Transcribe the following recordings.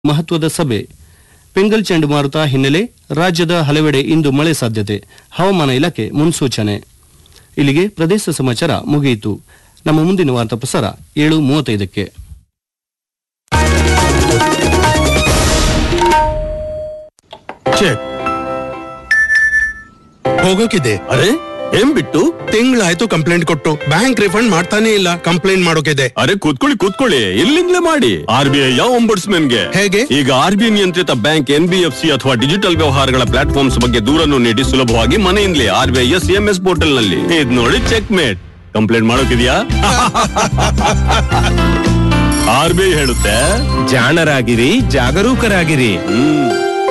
ಮಹತ್ವದ ಸಭೆ ಪೆಂಗಲ್ ಚಂಡಮಾರುತ ಹಿನ್ನೆಲೆ ರಾಜ್ಯದ ಹಲವೆಡೆ ಇಂದು ಮಳೆ ಸಾಧ್ಯತೆ ಹವಾಮಾನ ಇಲಾಖೆ ಮುನ್ಸೂಚನೆ ಇಲ್ಲಿಗೆ ಪ್ರದೇಶ ಸಮಾಚಾರ ಮುಗಿಯಿತು ನಮ್ಮ ಮುಂದಿನ ವಾರ್ತಾ ಪ್ರಸಾರ ಏಳು ಮೂವತ್ತೈದಕ್ಕೆ ಚೆಕ್ ಹೋಗೋಕಿದೆ ಅರೆ ಏನ್ ಬಿಟ್ಟು ತಿಂಗಳಾಯ್ತು ಕಂಪ್ಲೇಂಟ್ ಕೊಟ್ಟು ಬ್ಯಾಂಕ್ ರಿಫಂಡ್ ಮಾಡ್ತಾನೆ ಇಲ್ಲ ಕಂಪ್ಲೇಂಟ್ ಮಾಡೋಕಿದೆ ಅರೆ ಕೂತ್ಕೊಳ್ಳಿ ಕೂತ್ಕೊಳ್ಳಿ ಇಲ್ಲಿಂದಲೇ ಮಾಡಿ ಆರ್ ಬಿ ಐ ಗೆ ಹೇಗೆ? ಈಗ ಆರ್ ಬಿ ಐ ನಿಯಂತ್ರಿತ bank N B F C ಅಥವಾ ಡಿಜಿಟಲ್ ವ್ಯವಹಾರಗಳ ಪ್ಲಾಟ್ಫಾರ್ಮ್ಸ್ ಬಗ್ಗೆ ದೂರನ್ನು ನೀಡಿ ಸುಲಭವಾಗಿ ಮನೆಯಿಂದಲೇ R B I S M S portal ನಲ್ಲಿ ಇದ್ ನೋಡಿ ಚೆಕ್ ಮೇಟ್ ಕಂಪ್ಲೇಂಟ್ ಮಾಡೋಕಿದ್ಯಾ ಆರ್ ಬಿ ಐ ಹೇಳುತ್ತೆ ಜಾಣರಾಗಿರಿ ಜಾಗರೂಕರಾಗಿರಿ ಹ್ಮ್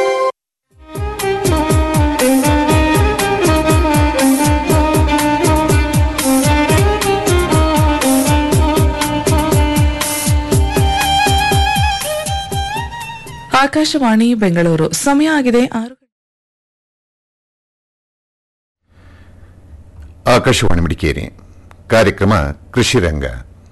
ಆಕಾಶವಾಣಿ ಬೆಂಗಳೂರು ಸಮಯ ಆಗಿದೆ ಆರು ಆಕಾಶವಾಣಿ ಮಡಿಕೇರಿ ಕಾರ್ಯಕ್ರಮ ಕೃಷಿ ರಂಗ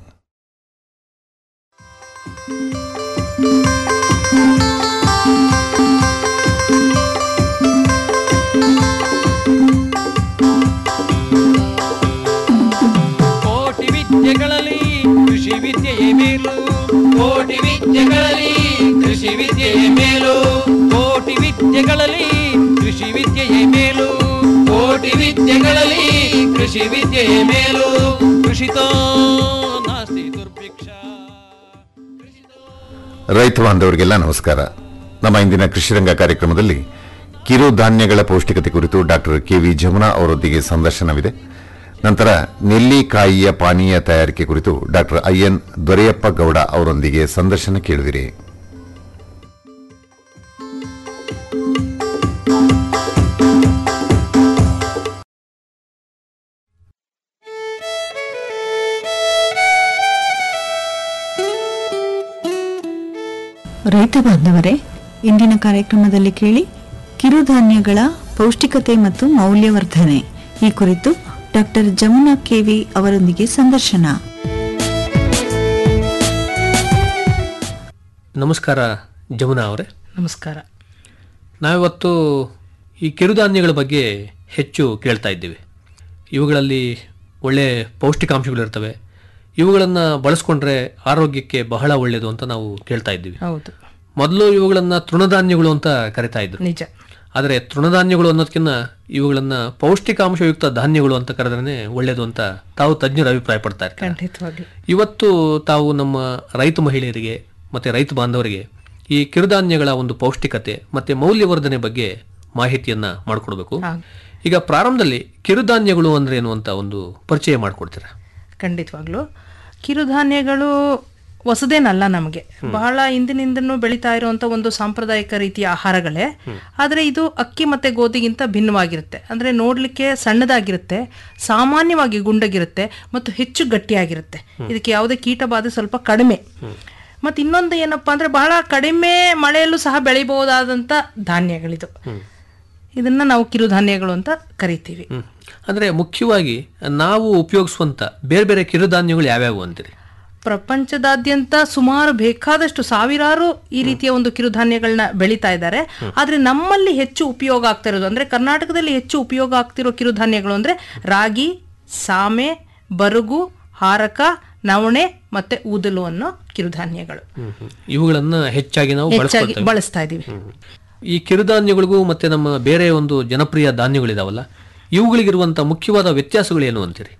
ಕೋಟಿ ವಿದ್ಯೆಗಳಲ್ಲಿ ಕೃಷಿ ವಿದ್ಯೆಯೇ ಮೇಲು ಕೋಟಿ ವಿದ್ಯೆಗಳಲ್ಲಿ ಕೃಷಿ ವಿದ್ಯೆಯೇ ಮೇಲು ಕೋಟಿ ವಿದ್ಯೆಗಳಲ್ಲಿ ಕೃಷಿ ವಿದ್ಯೆಯೇ ಮೇಲು ಕೋಟಿ ವಿದ್ಯೆಗಳಲ್ಲಿ ಕೃಷಿ ವಿದ್ಯೆಯೇ ಮೇಲು ಕೃಷಿತೋ ನಾಸ್ತಿ ದುರ್ಭಿಕ್ಷ ರೈತ ಬಾಂಧವರಿಗೆಲ್ಲ ನಮಸ್ಕಾರ ನಮ್ಮ ಇಂದಿನ ಕೃಷಿ ರಂಗ ಕಾರ್ಯಕ್ರಮದಲ್ಲಿ ಕಿರು ಧಾನ್ಯಗಳ ಪೌಷ್ಟಿಕತೆ ಕುರಿತು ಡಾಕ್ಟರ್ ಕೆವಿ ಜಮುನಾ ಅವರೊಂದಿಗೆ ಸಂದರ್ಶನವಿದೆ ನಂತರ ನೆಲ್ಲಿಕಾಯಿಯ ಪಾನೀಯ ತಯಾರಿಕೆ ಕುರಿತು ಡಾಕ್ಟರ್ ಐಎನ್ ದೊರೆಯಪ್ಪ ಗೌಡ ಅವರೊಂದಿಗೆ ಸಂದರ್ಶನ ಕೇಳುವಿರಿ ರೈತ ಬಾಂಧವರೇ ಇಂದಿನ ಕಾರ್ಯಕ್ರಮದಲ್ಲಿ ಕೇಳಿ ಕಿರುಧಾನ್ಯಗಳ ಪೌಷ್ಟಿಕತೆ ಮತ್ತು ಮೌಲ್ಯವರ್ಧನೆ ಈ ಕುರಿತು ಡಾಕ್ಟರ್ ಜಮುನಾ ಕೆವಿ ಅವರೊಂದಿಗೆ ಸಂದರ್ಶನ ನಮಸ್ಕಾರ ಜಮುನಾ ಅವರೇ ನಮಸ್ಕಾರ ನಾವಿವತ್ತು ಈ ಕಿರುಧಾನ್ಯಗಳ ಬಗ್ಗೆ ಹೆಚ್ಚು ಕೇಳ್ತಾ ಇದ್ದೀವಿ ಇವುಗಳಲ್ಲಿ ಒಳ್ಳೆ ಪೌಷ್ಟಿಕಾಂಶಗಳಿರ್ತವೆ ಇವುಗಳನ್ನು ಬಳಸ್ಕೊಂಡ್ರೆ ಆರೋಗ್ಯಕ್ಕೆ ಬಹಳ ಒಳ್ಳೆಯದು ಅಂತ ನಾವು ಕೇಳ್ತಾ ಇದ್ದೀವಿ ಹೌದು ಮೊದಲು ಇವುಗಳನ್ನು ತೃಣಧಾನ್ಯಗಳು ಅಂತ ಕರಿತಾ ಇದ್ರು ನಿಜ ಆದರೆ ತೃಣಧಾನ್ಯಗಳು ಅನ್ನೋದಕ್ಕಿಂತ ಇವುಗಳನ್ನ ಪೌಷ್ಟಿಕಾಂಶಯುಕ್ತ ಧಾನ್ಯಗಳು ಅಂತ ಕರೆದ್ರೆ ಒಳ್ಳೆಯದು ಅಂತ ತಾವು ತಜ್ಞರು ಅಭಿಪ್ರಾಯ ಪಡ್ತಾ ಇರ್ತಾರೆ ಖಂಡಿತವಾಗಿ ಇವತ್ತು ತಾವು ನಮ್ಮ ರೈತ ಮಹಿಳೆಯರಿಗೆ ಮತ್ತೆ ರೈತ ಬಾಂಧವರಿಗೆ ಈ ಕಿರುಧಾನ್ಯಗಳ ಒಂದು ಪೌಷ್ಟಿಕತೆ ಮತ್ತೆ ಮೌಲ್ಯವರ್ಧನೆ ಬಗ್ಗೆ ಮಾಹಿತಿಯನ್ನ ಮಾಡಿಕೊಡ್ಬೇಕು ಹಾಗೆ. ಈಗ ಪ್ರಾರಂಭದಲ್ಲಿ ಕಿರುಧಾನ್ಯಗಳು ಅಂದ್ರೆ ಏನು ಅಂತ ಒಂದು ಪರಿಚಯ ಮಾಡಿಕೊಡ್ತೀರಾ ಖಂಡಿತವಾಗ್ಲು ಕಿರುಧಾನ್ಯಗಳು ಹೊಸದೇನಲ್ಲ ನಮಗೆ ಬಹಳ ಹಿಂದಿನಿಂದನೂ ಬೆಳೀತಾ ಇರುವಂತ ಒಂದು ಸಾಂಪ್ರದಾಯಿಕ ರೀತಿಯ ಆಹಾರಗಳೇ ಆದ್ರೆ ಇದು ಅಕ್ಕಿ ಮತ್ತೆ ಗೋಧಿಗಿಂತ ಭಿನ್ನವಾಗಿರುತ್ತೆ ಅಂದ್ರೆ ನೋಡ್ಲಿಕ್ಕೆ ಸಣ್ಣದಾಗಿರುತ್ತೆ ಸಾಮಾನ್ಯವಾಗಿ ಗುಂಡಗಿರುತ್ತೆ ಮತ್ತು ಹೆಚ್ಚು ಗಟ್ಟಿಯಾಗಿರುತ್ತೆ ಇದಕ್ಕೆ ಯಾವುದೇ ಕೀಟ ಬಾಧೆ ಸ್ವಲ್ಪ ಕಡಿಮೆ ಮತ್ತೆ ಇನ್ನೊಂದು ಏನಪ್ಪಾ ಅಂದ್ರೆ ಬಹಳ ಕಡಿಮೆ ಮಳೆಯಲ್ಲೂ ಸಹ ಬೆಳಿಬಹುದಾದಂತ ಧಾನ್ಯಗಳಿದು ಇದನ್ನ ನಾವು ಕಿರುಧಾನ್ಯಗಳು ಅಂತ ಕರಿತೀವಿ ಹ್ಮ್. ಅಂದ್ರೆ ಮುಖ್ಯವಾಗಿ ನಾವು ಉಪಯೋಗಿಸುವಂತ ಬೇರೆ ಬೇರೆ ಕಿರುಧಾನ್ಯಗಳು ಯಾವ್ಯಾವು ಅಂತೀರಿ ಪ್ರಪಂಚದಾದ್ಯಂತ ಸುಮಾರು ಬೇಕಾದಷ್ಟು ಸಾವಿರಾರು ಈ ರೀತಿಯ ಒಂದು ಕಿರುಧಾನ್ಯಗಳನ್ನ ಬೆಳೀತಾ ಇದ್ದಾರೆ ಆದ್ರೆ ನಮ್ಮಲ್ಲಿ ಹೆಚ್ಚು ಉಪಯೋಗ ಆಗ್ತಾ ಇರೋದು ಅಂದ್ರೆ ಕರ್ನಾಟಕದಲ್ಲಿ ಹೆಚ್ಚು ಉಪಯೋಗ ಆಗ್ತಿರೋ ಕಿರುಧಾನ್ಯಗಳು ಅಂದ್ರೆ ರಾಗಿ ಸಾಮೆ ಬರುಗು ಹಾರಕ ನವಣೆ ಮತ್ತೆ ಊದಲು ಅನ್ನೋ ಕಿರುಧಾನ್ಯಗಳು ಇವುಗಳನ್ನ ಹೆಚ್ಚಾಗಿ ನಾವು ಹೆಚ್ಚಾಗಿ ಬಳಸ್ಕೊಳ್ತೇವೆ ಬಳಸ್ತಾ ಇದೀವಿ ಈ ಕಿರುಧಾನ್ಯಗಳಿಗೂ ಮತ್ತೆ ನಮ್ಮ ಬೇರೆ ಒಂದು ಜನಪ್ರಿಯ ಧಾನ್ಯಗಳಿದಾವಲ್ಲ ಇವುಗಳಿಗಿರುವಂತ ಮುಖ್ಯವಾದ ವ್ಯತ್ಯಾಸಗಳೇನು ಅಂತೀರಿ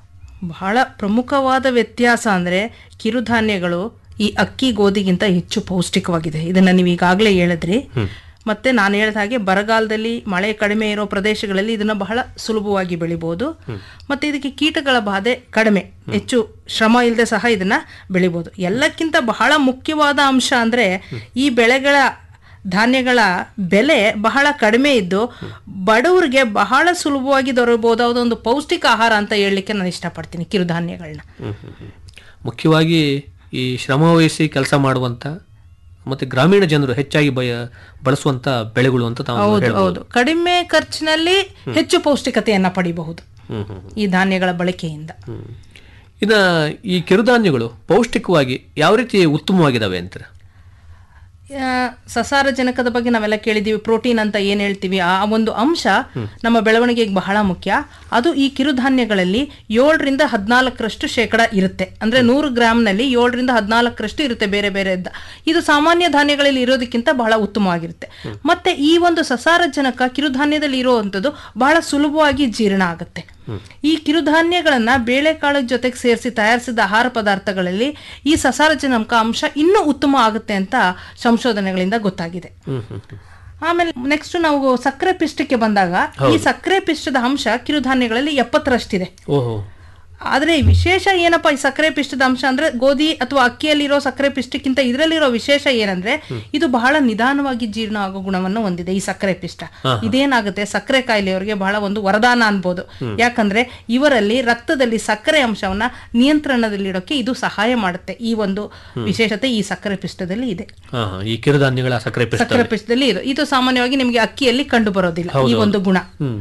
ಬಹಳ ಪ್ರಮುಖವಾದ ವ್ಯತ್ಯಾಸ ಅಂದ್ರೆ ಕಿರುಧಾನ್ಯಗಳು ಈ ಅಕ್ಕಿ ಗೋಧಿಗಿಂತ ಹೆಚ್ಚು ಪೌಷ್ಟಿಕವಾಗಿದೆ ಇದನ್ನ ನೀವು ಈಗಾಗಲೇ ಹೇಳಿದ್ರಿ ಮತ್ತೆ ನಾನು ಹೇಳಿದ ಹಾಗೆ ಬರಗಾಲದಲ್ಲಿ ಮಳೆ ಕಡಿಮೆ ಇರೋ ಪ್ರದೇಶಗಳಲ್ಲಿ ಇದನ್ನ ಬಹಳ ಸುಲಭವಾಗಿ ಬೆಳಿಬಹುದು ಮತ್ತೆ ಇದಕ್ಕೆ ಕೀಟಗಳ ಬಾಧೆ ಕಡಿಮೆ ಹೆಚ್ಚು ಶ್ರಮ ಇಲ್ಲದೆ ಸಹ ಇದನ್ನ ಬೆಳಿಬಹುದು ಎಲ್ಲಕ್ಕಿಂತ ಬಹಳ ಮುಖ್ಯವಾದ ಅಂಶ ಅಂದ್ರೆ ಈ ಬೆಳೆಗಳ ಧಾನ್ಯಗಳ ಬೆಲೆ ಬಹಳ ಕಡಿಮೆ ಇದ್ದು ಬಡವರಿಗೆ ಬಹಳ ಸುಲಭವಾಗಿ ದೊರಕಬಹುದಾದ ಒಂದು ಪೌಷ್ಟಿಕ ಆಹಾರ ಅಂತ ಹೇಳಲಿಕ್ಕೆ ನಾನು ಇಷ್ಟಪಡ್ತೀನಿ ಕಿರುಧಾನ್ಯಗಳನ್ನ ಮುಖ್ಯವಾಗಿ ಈ ಶ್ರಮ ವಹಿಸಿ ಕೆಲಸ ಮಾಡುವಂತ ಮತ್ತೆ ಗ್ರಾಮೀಣ ಜನರು ಹೆಚ್ಚಾಗಿ ಬಯ ಬಳಸುವಂತ ಬೆಳೆಗಳು ಅಂತ ತಾವು ಹೌದು ಹೇಳ್ಬೋದು. ಹೌದು ಕಡಿಮೆ ಖರ್ಚಿನಲ್ಲಿ ಹೆಚ್ಚು ಪೌಷ್ಟಿಕತೆಯನ್ನ ಪಡಿಬಹುದು ಹ್ಮ್ ಹ್ಮ್ ಈ ಧಾನ್ಯಗಳ ಬಳಕೆಯಿಂದ ಇನ್ನ ಈ ಕಿರುಧಾನ್ಯಗಳು ಪೌಷ್ಟಿಕವಾಗಿ ಯಾವ ರೀತಿ ಉತ್ತಮವಾಗಿದಾವೆ ಅಂತೀರ ಆ, ಸಸಾರಜನಕದ ಬಗ್ಗೆ ನಾವೆಲ್ಲ ಕೇಳಿದೀವಿ ಪ್ರೋಟೀನ್ ಅಂತ ಏನ್ ಹೇಳ್ತೀವಿ ಆ ಒಂದು ಅಂಶ ನಮ್ಮ ಬೆಳವಣಿಗೆಗೆ ಬಹಳ ಮುಖ್ಯ ಅದು ಈ ಕಿರುಧಾನ್ಯಗಳಲ್ಲಿ ಏಳರಿಂದ ಹದಿನಾಲ್ಕರಷ್ಟು ಶೇಕಡ ಇರುತ್ತೆ ಅಂದ್ರೆ ನೂರು ಗ್ರಾಮ್ನಲ್ಲಿ ಏಳರಿಂದ ಹದಿನಾಲ್ಕರಷ್ಟು ಇರುತ್ತೆ ಬೇರೆ ಬೇರೆ ದ- ಇದು ಸಾಮಾನ್ಯ ಧಾನ್ಯಗಳಲ್ಲಿ ಇರೋದಕ್ಕಿಂತ ಬಹಳ ಉತ್ತಮವಾಗಿರುತ್ತೆ ಮತ್ತೆ ಈ ಒಂದು ಸಸಾರಜನಕ ಕಿರುಧಾನ್ಯದಲ್ಲಿ ಇರುವಂತದ್ದು ಬಹಳ ಸುಲಭವಾಗಿ ಜೀರ್ಣ ಆಗುತ್ತೆ ಈ ಕಿರುಧಾನ್ಯಗಳನ್ನ ಬೇಳೆಕಾಳು ಜೊತೆಗೆ ಸೇರಿಸಿ ತಯಾರಿಸಿದ ಆಹಾರ ಪದಾರ್ಥಗಳಲ್ಲಿ ಈ ಸಸಾರಜನಕ ಅಂಶ ಇನ್ನೂ ಉತ್ತಮ ಆಗುತ್ತೆ ಅಂತ ಸಂಶೋಧನೆಗಳಿಂದ ಗೊತ್ತಾಗಿದೆ ಆಮೇಲೆ ನೆಕ್ಸ್ಟ್ ನಾವು ಸಕ್ಕರೆ ಪಿಷ್ಟಕ್ಕೆ ಬಂದಾಗ ಈ ಸಕ್ಕರೆ ಪಿಷ್ಟದ ಅಂಶ ಕಿರುಧಾನ್ಯಗಳಲ್ಲಿ ಎಪ್ಪತ್ತರಷ್ಟಿದೆ ಓಹೋ ಆದ್ರೆ ವಿಶೇಷ ಏನಪ್ಪಾ ಈ ಸಕ್ಕರೆ ಪಿಷ್ಟದ ಅಂಶ ಅಂದ್ರೆ ಗೋಧಿ ಅಥವಾ ಅಕ್ಕಿಯಲ್ಲಿರೋ ಸಕ್ಕರೆ ಪಿಷ್ಟಕ್ಕಿಂತ ಇದರಲ್ಲಿರೋ ವಿಶೇಷ ಏನಂದ್ರೆ ಇದು ಬಹಳ ನಿಧಾನವಾಗಿ ಜೀರ್ಣ ಆಗೋ ಗುಣವನ್ನು ಹೊಂದಿದೆ ಈ ಸಕ್ಕರೆ ಪಿಷ್ಟ ಇದೇನಾಗುತ್ತೆ ಸಕ್ಕರೆ ಕಾಯಿಲೆಯವರಿಗೆ ಬಹಳ ಒಂದು ವರದಾನ ಅನ್ಬೋದು ಯಾಕಂದ್ರೆ ಇವರಲ್ಲಿ ರಕ್ತದಲ್ಲಿ ಸಕ್ಕರೆ ಅಂಶವನ್ನ ನಿಯಂತ್ರಣದಲ್ಲಿಡೋಕೆ ಇದು ಸಹಾಯ ಮಾಡುತ್ತೆ ಈ ಒಂದು ವಿಶೇಷತೆ ಈ ಸಕ್ಕರೆ ಪಿಷ್ಟದಲ್ಲಿ ಇದೆ ಹಾ ಹಾ ಈ ಕಿರುಧಾನ್ಯಗಳ ಸಕ್ಕರೆ ಪಿಷ್ಟ ಸಕ್ಕರೆ ಪಿಷ್ಟದಲ್ಲಿ ಇದು ಇದು ಸಾಮಾನ್ಯವಾಗಿ ನಿಮಗೆ ಅಕ್ಕಿಯಲ್ಲಿ ಕಂಡು ಬರೋದಿಲ್ಲ ಈ ಒಂದು ಗುಣ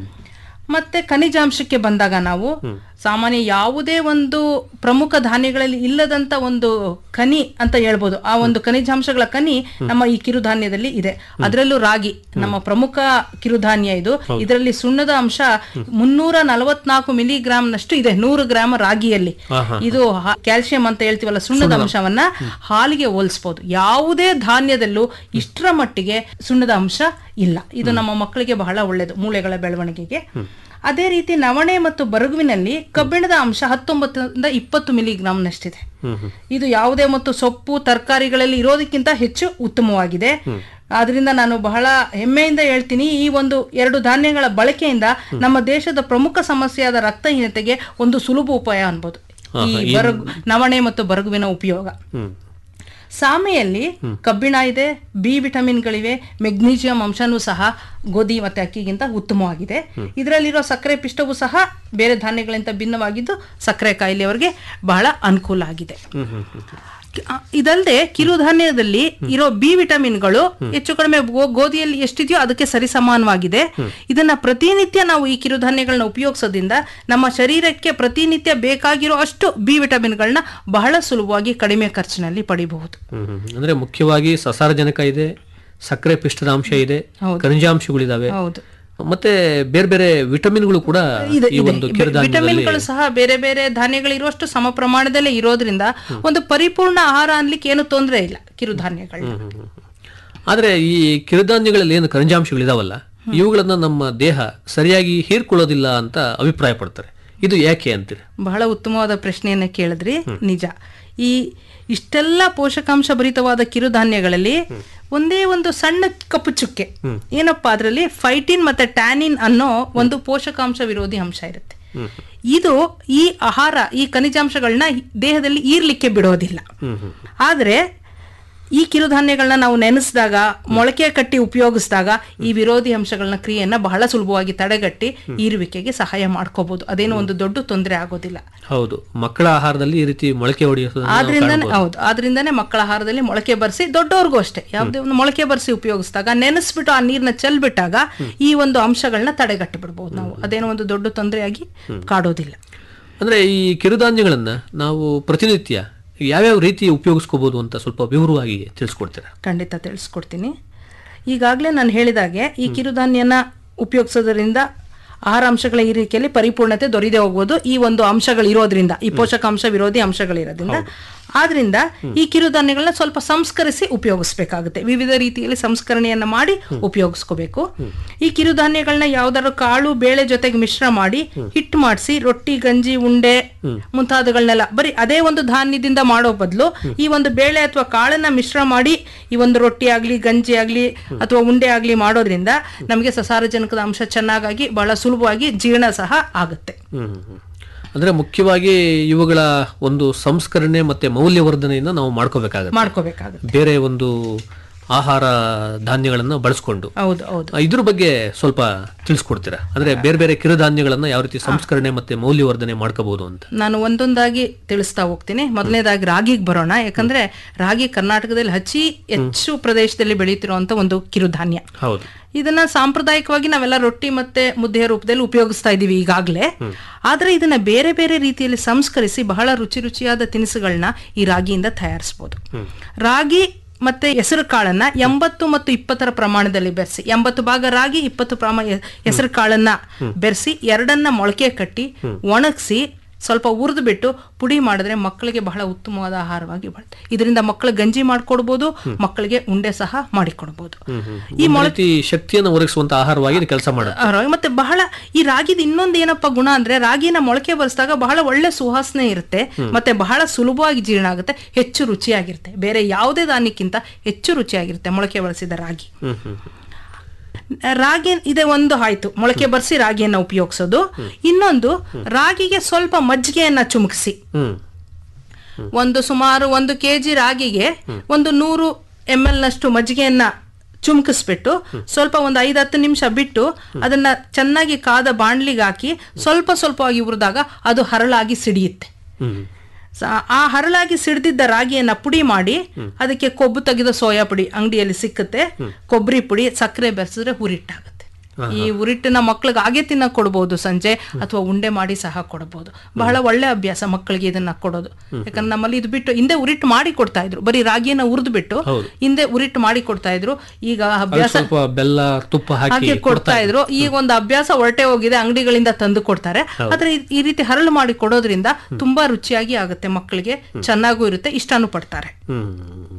ಮತ್ತೆ ಖನಿಜಾಂಶಕ್ಕೆ ಬಂದಾಗ ನಾವು ಸಾಮಾನ್ಯ ಯಾವುದೇ ಒಂದು ಪ್ರಮುಖ ಧಾನ್ಯಗಳಲ್ಲಿ ಇಲ್ಲದಂತ ಒಂದು ಖನಿ ಅಂತ ಹೇಳ್ಬೋದು ಆ ಒಂದು ಖನಿಜಾಂಶಗಳ ಖನಿ ನಮ್ಮ ಈ ಕಿರುಧಾನ್ಯದಲ್ಲಿ ಇದೆ ಅದರಲ್ಲೂ ರಾಗಿ ನಮ್ಮ ಪ್ರಮುಖ ಕಿರುಧಾನ್ಯ ಇದು ಇದರಲ್ಲಿ ಸುಣ್ಣದ ಅಂಶ ಮುನ್ನೂರ ನಲವತ್ನಾಲ್ಕು ಮಿಲಿಗ್ರಾಮ್ ನಷ್ಟು ಇದೆ ನೂರು ಗ್ರಾಮ್ ರಾಗಿಯಲ್ಲಿ ಇದು ಹ- ಕ್ಯಾಲ್ಸಿಯಂ ಅಂತ ಹೇಳ್ತೀವಲ್ಲ ಸುಣ್ಣದ ಅಂಶವನ್ನ ಹಾಲಿಗೆ ಹೋಲಿಸಬಹುದು ಯಾವುದೇ ಧಾನ್ಯದಲ್ಲೂ ಇಷ್ಟರ ಮಟ್ಟಿಗೆ ಸುಣ್ಣದ ಅಂಶ ಇಲ್ಲ ಇದು ನಮ್ಮ ಮಕ್ಕಳಿಗೆ ಬಹಳ ಒಳ್ಳೆಯದು ಮೂಳೆಗಳ ಬೆಳವಣಿಗೆಗೆ ಅದೇ ರೀತಿ ನವಣೆ ಮತ್ತು ಬರಗುವಿನಲ್ಲಿ ಕಬ್ಬಿಣದ ಅಂಶ ಹತ್ತೊಂಬತ್ತರಿಂದ ಇಪ್ಪತ್ತು ಮಿಲಿಗ್ರಾಮ್ನಷ್ಟಿದೆ ಇದು ಯಾವುದೇ ಮತ್ತು ಸೊಪ್ಪು ತರಕಾರಿಗಳಲ್ಲಿ ಇರೋದಕ್ಕಿಂತ ಹೆಚ್ಚು ಉತ್ತಮವಾಗಿದೆ ಆದ್ರಿಂದ ನಾನು ಬಹಳ ಹೆಮ್ಮೆಯಿಂದ ಹೇಳ್ತೀನಿ ಈ ಒಂದು ಎರಡು ಧಾನ್ಯಗಳ ಬಳಕೆಯಿಂದ ನಮ್ಮ ದೇಶದ ಪ್ರಮುಖ ಸಮಸ್ಯೆಯಾದ ರಕ್ತಹೀನತೆಗೆ ಒಂದು ಸುಲಭ ಉಪಾಯ ಅನ್ಬೋದು ಈ ಬರಗು ನವಣೆ ಮತ್ತು ಬರಗುವಿನ ಉಪಯೋಗ ಸಾಮೆಯಲ್ಲಿ ಕಬ್ಬಿಣ ಇದೆ ಬಿ ವಿಟಮಿನ್ಗಳಿವೆ ಮೆಗ್ನೀಷಿಯಂ ಅಂಶನೂ ಸಹ ಗೋಧಿ ಮತ್ತೆ ಅಕ್ಕಿಗಿಂತ ಉತ್ತಮವಾಗಿದೆ ಇದರಲ್ಲಿರೋ ಸಕ್ಕರೆ ಪಿಷ್ಟವೂ ಸಹ ಬೇರೆ ಧಾನ್ಯಗಳಿಂದ ಭಿನ್ನವಾಗಿದ್ದು ಸಕ್ಕರೆ ಕಾಯಿಲೆಯವರಿಗೆ ಬಹಳ ಅನುಕೂಲ ಆಗಿದೆ ಆ, ಇದಲ್ಲದೆ ಕಿರುಧಾನ್ಯದಲ್ಲಿ ಇರೋ ಬಿ ವಿಟಮಿನ್ಗಳು ಹೆಚ್ಚು ಕಡಿಮೆ ಗೋ- ಗೋಧಿಯಲ್ಲಿ ಎಷ್ಟಿದೆಯೋ ಅದಕ್ಕೆ ಸರಿಸಮಾನವಾಗಿದೆ ಇದನ್ನ ಪ್ರತಿನಿತ್ಯ ನಾವು ಈ ಕಿರುಧಾನ್ಯಗಳನ್ನ ಉಪಯೋಗಿಸೋದ್ರಿಂದ ನಮ್ಮ ಶರೀರಕ್ಕೆ ಪ್ರತಿನಿತ್ಯ ಬೇಕಾಗಿರೋ ಅಷ್ಟು ಬಿ ವಿಟಮಿನ್ಗಳನ್ನ ಬಹಳ ಸುಲಭವಾಗಿ ಕಡಿಮೆ ಖರ್ಚಿನಲ್ಲಿ ಪಡಿಬಹುದು ಹ್ಮ್, ಹ್ಮ್. ಅಂದ್ರೆ ಮುಖ್ಯವಾಗಿ ಸಸಾರಜನಕ ಇದೆ ಸಕ್ಕರೆ ಪಿಷ್ಟದ ಅಂಶ ಇದೆ ಖನಿಜಾಂಶಗಳಿದಾವೆ ಹೌದು ಮತ್ತೆ ಬೇರೆ ಬೇರೆ ವಿಟಮಿನ್ಗಳು ಕೂಡ ಇದೆ, ಈ ಇದೆ. ಒಂದು ವಿ- ಕಿರುಧಾನ್ಯದಲ್ಲಿ ವಿಟಮಿನ್ಗಳು ಸಹ ಬೇರೆ ಬೇರೆ ಧಾನ್ಯಗಳಿರುವಷ್ಟು ಸಮ ಪ್ರಮಾಣದಲ್ಲೇ ಇರೋದ್ರಿಂದ ಒಂದು ಪರಿಪೂರ್ಣ ಆಹಾರ ಅನ್ಲಿಕ್ಕೆ ಏನು ತೊಂದರೆ ಇಲ್ಲ ಕಿರುಧಾನ್ಯಗಳನ್ನ ಆದ್ರೆ ಈ ಕಿರುಧಾನ್ಯಗಳಲ್ಲಿ ಏನು ಖನಿಜಾಂಶಗಳಿದಾವಲ್ಲ ಇವುಗಳನ್ನ ನಮ್ಮ ದೇಹ ಸರಿಯಾಗಿ ಹೀರ್ಕೊಳ್ಳೋದಿಲ್ಲ ಅಂತ ಅಭಿಪ್ರಾಯ ಪಡ್ತಾರೆ ಇದು ಯಾಕೆ ಅಂತೀರಿ ಬಹಳ ಉತ್ತಮವಾದ ಪ್ರಶ್ನೆಯನ್ನ ಕೇಳಿದ್ರಿ ನಿಜ ಈ ಇಷ್ಟೆಲ್ಲ ಪೋಷಕಾಂಶ ಭರಿತವಾದ ಕಿರುಧಾನ್ಯಗಳಲ್ಲಿ ಒಂದೇ ಒಂದು ಸಣ್ಣ ಕಪ್ಪು ಚುಕ್ಕೆ ಏನಪ್ಪಾ ಅದರಲ್ಲಿ ಫೈಟಿನ್ ಮತ್ತೆ ಟ್ಯಾನಿನ್ ಅನ್ನೋ ಒಂದು ಪೋಷಕಾಂಶ ವಿರೋಧಿ ಅಂಶ ಇರುತ್ತೆ ಇದು ಈ ಆಹಾರ ಈ ಖನಿಜಾಂಶಗಳನ್ನ ದೇಹದಲ್ಲಿ ಈರ್ಲಿಕ್ಕೆ ಬಿಡೋದಿಲ್ಲ ಆದ್ರೆ ಈ ಕಿರುಧಾನ್ಯಗಳನ್ನ ನಾವು ನೆನೆಸಿದಾಗ ಮೊಳಕೆ ಕಟ್ಟಿ ಉಪಯೋಗಿಸಿದಾಗ ಈ ವಿರೋಧಿ ಅಂಶಗಳನ್ನ ಕ್ರಿಯೆಯನ್ನ ಬಹಳ ಸುಲಭವಾಗಿ ತಡೆಗಟ್ಟಿ ಈರುವಿಕೆಗೆ ಸಹಾಯ ಮಾಡ್ಕೋಬಹುದು ಅದೇನು ಒಂದು ದೊಡ್ಡ ತೊಂದರೆ ಆಗೋದಿಲ್ಲ ಹೌದು ಮಕ್ಕಳ ಆಹಾರದಲ್ಲಿ ಈ ರೀತಿ ಮೊಳಕೆ ಹೊಡೆಯೋದನ್ನ ನಾವು ಆದ್ರಿಂದಾನೆ ಕಾಣ್ಬೋದು. ಹೌದು ಆದ್ರಿಂದಾನೆ ಮಕ್ಕಳ ಆಹಾರದಲ್ಲಿ ಮೊಳಕೆ ಬರ್ಸಿ ದೊಡ್ಡವ್ರಿಗೂ ಅಷ್ಟೇ ಯಾವುದೇ ಒಂದು ಮೊಳಕೆ ಬರ್ಸಿ ಉಪಯೋಗಿಸಿದಾಗ ನೆನೆಸ್ಬಿಟ್ಟು ಆ ನೀರ್ನ ಚೆಲ್ಬಿಟ್ಟಾಗ ಈ ಒಂದು ಅಂಶಗಳನ್ನ ತಡೆಗಟ್ಟಿ ಬಿಡ್ಬೋದು ನಾವು ಅದೇನೋ ಒಂದು ದೊಡ್ಡ ತೊಂದರೆಯಾಗಿ ಕಾಡೋದಿಲ್ಲ ಅಂದ್ರೆ ಈ ಕಿರುಧಾನ್ಯಗಳನ್ನ ನಾವು ಪ್ರತಿನಿತ್ಯ ಯಾವ್ಯಾವ ರೀತಿ ಉಪಯೋಗಿಸ್ಕೋಬಹುದು ಅಂತ ಸ್ವಲ್ಪ ವಿವರವಾಗಿ ತಿಳಿಸ್ಕೊಡ್ತೀರಾ ಖಂಡಿತ ತಿಳಿಸ್ಕೊಡ್ತೀನಿ ಈಗಾಗಲೇ ನಾನು ಹೇಳಿದಾಗೆ ಈ ಕಿರುಧಾನ್ಯನ ಉಪಯೋಗಿಸೋದ್ರಿಂದ ಆಹಾರ ಅಂಶಗಳ ಹೀರಿಕೆಯಲ್ಲಿ ಪರಿಪೂರ್ಣತೆ ದೊರೆಯದೆ ಹೋಗ್ಬೋದು ಈ ಒಂದು ಅಂಶಗಳಿರೋದ್ರಿಂದ ಈ ಪೋಷಕಾಂಶ ವಿರೋಧಿ ಅಂಶಗಳಿರೋದ್ರಿಂದ ಆದ್ರಿಂದ ಈ ಕಿರುಧಾನ್ಯಗಳನ್ನ ಸ್ವಲ್ಪ ಸಂಸ್ಕರಿಸಿ ಉಪಯೋಗಿಸ್ಬೇಕಾಗುತ್ತೆ ವಿವಿಧ ರೀತಿಯಲ್ಲಿ ಸಂಸ್ಕರಣೆಯನ್ನ ಮಾಡಿ ಉಪಯೋಗಿಸ್ಕೋಬೇಕು ಈ ಕಿರುಧಾನ್ಯಗಳನ್ನ ಯಾವ್ದಾದ್ರು ಕಾಳು ಬೇಳೆ ಜೊತೆಗೆ ಮಿಶ್ರ ಮಾಡಿ ಹಿಟ್ಟು ಮಾಡಿಸಿ ರೊಟ್ಟಿ ಗಂಜಿ ಉಂಡೆ ಮುಂತಾದಗಳನ್ನೆಲ್ಲ ಬರೀ ಅದೇ ಒಂದು ಧಾನ್ಯದಿಂದ ಮಾಡೋ ಬದಲು ಈ ಒಂದು ಬೇಳೆ ಅಥವಾ ಕಾಳನ್ನ ಮಿಶ್ರ ಮಾಡಿ ಈ ಒಂದು ರೊಟ್ಟಿ ಆಗ್ಲಿ ಗಂಜಿ ಆಗ್ಲಿ ಅಥವಾ ಉಂಡೆ ಆಗ್ಲಿ ಮಾಡೋದ್ರಿಂದ ನಮಗೆ ಸಸಾರಜನಕದ ಅಂಶ ಚೆನ್ನಾಗಾಗಿ ಬಹಳ ಸುಲಭವಾಗಿ ಜೀರ್ಣ ಸಹ ಆಗುತ್ತೆ ಹ್ಮ್ ಹ್ಮ್. ಅಂದ್ರೆ ಮುಖ್ಯವಾಗಿ ಇವುಗಳ ಒಂದು ಸಂಸ್ಕರಣೆ ಮತ್ತೆ ಮೌಲ್ಯವರ್ಧನೆಯನ್ನ ನಾವು ಮಾಡ್ಕೋಬೇಕಾಗತ್ತೆ ಮಾಡ್ಕೋಬೇಕಾಗುತ್ತೆ ಬೇರೆ ಒಂದು ಆಹಾರ ಧಾನ್ಯಗಳನ್ನ ಬಳಸ್ಕೊಂಡು ಹೌದು ಹೌದು ಆ, ಇದ್ರ ಬಗ್ಗೆ ಸ್ವಲ್ಪ ತಿಳಿಸ್ಕೊಡ್ತೀರಾ ಅಂದ್ರೆ ಬೇರೆ ಬೇರೆ ಕಿರುಧಾನ್ಯಗಳನ್ನ ಯಾವ ರೀತಿ ಸಂಸ್ಕರಣೆ ಮತ್ತೆ ಮೌಲ್ಯವರ್ಧನೆ ಮಾಡ್ಕೋಬಹುದು ಅಂತ ನಾನು ಒಂದೊಂದಾಗಿ ತಿಳಿಸ್ತಾ ಹೋಗ್ತೀನಿ ಮೊದಲನೇದಾಗಿ ರಾಗಿಗೆ ಬರೋಣ ಯಾಕಂದ್ರೆ ರಾಗಿ ಕರ್ನಾಟಕದಲ್ಲಿ ಹಚ್ಚಿ ಹೆಚ್ಚು ಪ್ರದೇಶದಲ್ಲಿ ಬೆಳೀತಿರುವಂತ ಒಂದು ಕಿರುಧಾನ್ಯ ಹೌದು ಇದನ್ನ ಸಾಂಪ್ರದಾಯಿಕವಾಗಿ ನಾವೆಲ್ಲ ರೊಟ್ಟಿ ಮತ್ತೆ ಮುದ್ದೆಯ ರೂಪದಲ್ಲಿ ಉಪಯೋಗಿಸ್ತಾ ಇದೀವಿ ಈಗಾಗಲೇ ಆದ್ರೆ ಇದನ್ನ ಬೇರೆ ಬೇರೆ ರೀತಿಯಲ್ಲಿ ಸಂಸ್ಕರಿಸಿ ಬಹಳ ರುಚಿ ರುಚಿಯಾದ ತಿನಿಸುಗಳನ್ನ ಈ ರಾಗಿಯಿಂದ ತಯಾರಿಸಬಹುದು ರಾಗಿ ಮತ್ತೆ ಹೆಸರು ಕಾಳನ್ನ ಎಂಬತ್ತು ಮತ್ತು ಇಪ್ಪತ್ತರ ಪ್ರಮಾಣದಲ್ಲಿ ಬೆರೆಸಿ ಎಂಬತ್ತು ಭಾಗ ರಾಗಿ ಇಪ್ಪತ್ತು ಪ್ರಮಾಣ ಹೆಸರು ಕಾಳನ್ನ ಬೆರೆಸಿ ಎರಡನ್ನ ಮೊಳಕೆ ಕಟ್ಟಿ ಒಣಗಿಸಿ ಸ್ವಲ್ಪ ಹುರಿದು ಬಿಟ್ಟು ಪುಡಿ ಮಾಡಿದ್ರೆ ಮಕ್ಕಳಿಗೆ ಬಹಳ ಉತ್ತಮವಾದ ಆಹಾರವಾಗಿ ಬರುತ್ತೆ ಇದರಿಂದ ಮಕ್ಕಳು ಗಂಜಿ ಮಾಡ್ಕೊಡ್ಬೋದು ಮಕ್ಕಳಿಗೆ ಉಂಡೆ ಸಹ ಮಾಡಿಕೊಡ್ಬೋದು ಈ ಒಂದು ಮೊಳ ರೀತಿ ಶಕ್ತಿಯನ್ನು ಒದಗಿಸುವಂತ ಆಹಾರವಾಗಿ ಇದು ಕೆಲಸ ಮಾಡುತ್ತೆ ಆ ರಾಗಿ ಮತ್ತೆ ಬಹಳ ಈ ರಾಗಿದ ಇನ್ನೊಂದು ಏನಪ್ಪ ಗುಣ ಅಂದ್ರೆ ರಾಗಿನ ಮೊಳಕೆ ಬರೆಸಿದಾಗ ಬಹಳ ಒಳ್ಳೆ ಸುವಾಸನೆ ಇರುತ್ತೆ ಮತ್ತೆ ಬಹಳ ಸುಲಭವಾಗಿ ಜೀರ್ಣ ಆಗುತ್ತೆ ಹೆಚ್ಚು ರುಚಿಯಾಗಿರುತ್ತೆ ಬೇರೆ ಯಾವುದೇ ಧಾನ್ಯಕ್ಕಿಂತ ಹೆಚ್ಚು ರುಚಿಯಾಗಿರುತ್ತೆ ಮೊಳಕೆ ಬಳಸಿದ ರಾಗಿ ರಾಗಿ ಇದೆ ಒಂದು ಆಯ್ತು ಮೊಳಕೆ ಬರ್ಸಿ ರಾಗಿಯನ್ನ ಉಪಯೋಗಿಸೋದು ಇನ್ನೊಂದು ರಾಗಿಗೆ ಸ್ವಲ್ಪ ಮಜ್ಜಿಗೆಯನ್ನ ಚುಮುಕಿಸಿ ಹ್ಮ್ ಒಂದು ಸುಮಾರು ಒಂದು ಕೆಜಿ ರಾಗಿಗೆ ಒಂದು ನೂರು ಎಮ್ ಎಲ್ ನಷ್ಟು ಮಜ್ಜಿಗೆಯನ್ನ ಚುಮ್ಕಿಸ್ಬಿಟ್ಟು ಸ್ವಲ್ಪ ಒಂದು ಐದು ಹತ್ತು ನಿಮಿಷ ಬಿಟ್ಟು ಅದನ್ನ ಚೆನ್ನಾಗಿ ಕಾದ ಬಾಣ್ಲಿಗೆ ಹಾಕಿ ಸ್ವಲ್ಪ ಸ್ವಲ್ಪವಾಗಿ ಹುರಿದಾಗ ಅದು ಹರಳಾಗಿ ಸಿಡಿಯುತ್ತೆ ಹ್ಮ್ ಸ- ಆ ಹರಳಾಗಿ ಸಿಡ್ದಿದ್ದ ರಾಗಿಯನ್ನ ಪುಡಿ ಮಾಡಿ ಅದಕ್ಕೆ ಕೊಬ್ಬು ತೆಗೆದ ಸೋಯಾ ಪುಡಿ ಅಂಗಡಿಯಲ್ಲಿ ಸಿಕ್ಕುತ್ತೆ ಕೊಬ್ಬರಿ ಪುಡಿ ಸಕ್ಕರೆ ಬೆರೆಸಿದ್ರೆ ಹುರಿಟ್ಟಾಗುತ್ತೆ ಈ ಉರಿಟ್ಟನ್ನ ಮಕ್ಳಿಗೆ ಹಾಗೆ ತಿನ್ನಕ್ ಕೊಡ್ಬೋದು ಸಂಜೆ ಅಥವಾ ಉಂಡೆ ಮಾಡಿ ಸಹ ಕೊಡಬಹುದು ಬಹಳ ಒಳ್ಳೆ ಅಭ್ಯಾಸ ಮಕ್ಕಳಿಗೆ ಇದನ್ನ ಕೊಡೋದು ಯಾಕಂದ್ರೆ ನಮ್ಮಲ್ಲಿ ಇದು ಬಿಟ್ಟು ಹಿಂದೆ ಉರಿಟ್ಟು ಮಾಡಿ ಕೊಡ್ತಾ ಇದ್ರು ಬರೀ ರಾಗಿಯನ್ನ ಹುರಿದು ಬಿಟ್ಟು ಹಿಂದೆ ಉರಿಟ್ಟು ಮಾಡಿ ಕೊಡ್ತಾ ಇದ್ರು ಈಗ ಅಭ್ಯಾಸ ಸ್ವಲ್ಪ ಬೆಲ್ಲ ತುಪ್ಪ ಹಾಕಿ ಹಾಕಿ ಕೊಡ್ತಾ ಇದ್ರು ಈಗ ಒಂದು ಅಭ್ಯಾಸ ಹೊರಟೆ ಹೋಗಿದೆ ಅಂಗಡಿಗಳಿಂದ ತಂದು ಕೊಡ್ತಾರೆ ಆದ್ರೆ ಈ- ಈ ರೀತಿ ಹರಳು ಮಾಡಿ ಕೊಡೋದ್ರಿಂದ ತುಂಬಾ ರುಚಿಯಾಗಿ ಆಗುತ್ತೆ ಮಕ್ಕಳಿಗೆ ಚೆನ್ನಾಗೂ ಇರುತ್ತೆ ಇಷ್ಟನೂ ಪಡ್ತಾರೆ ಹ್ಮ್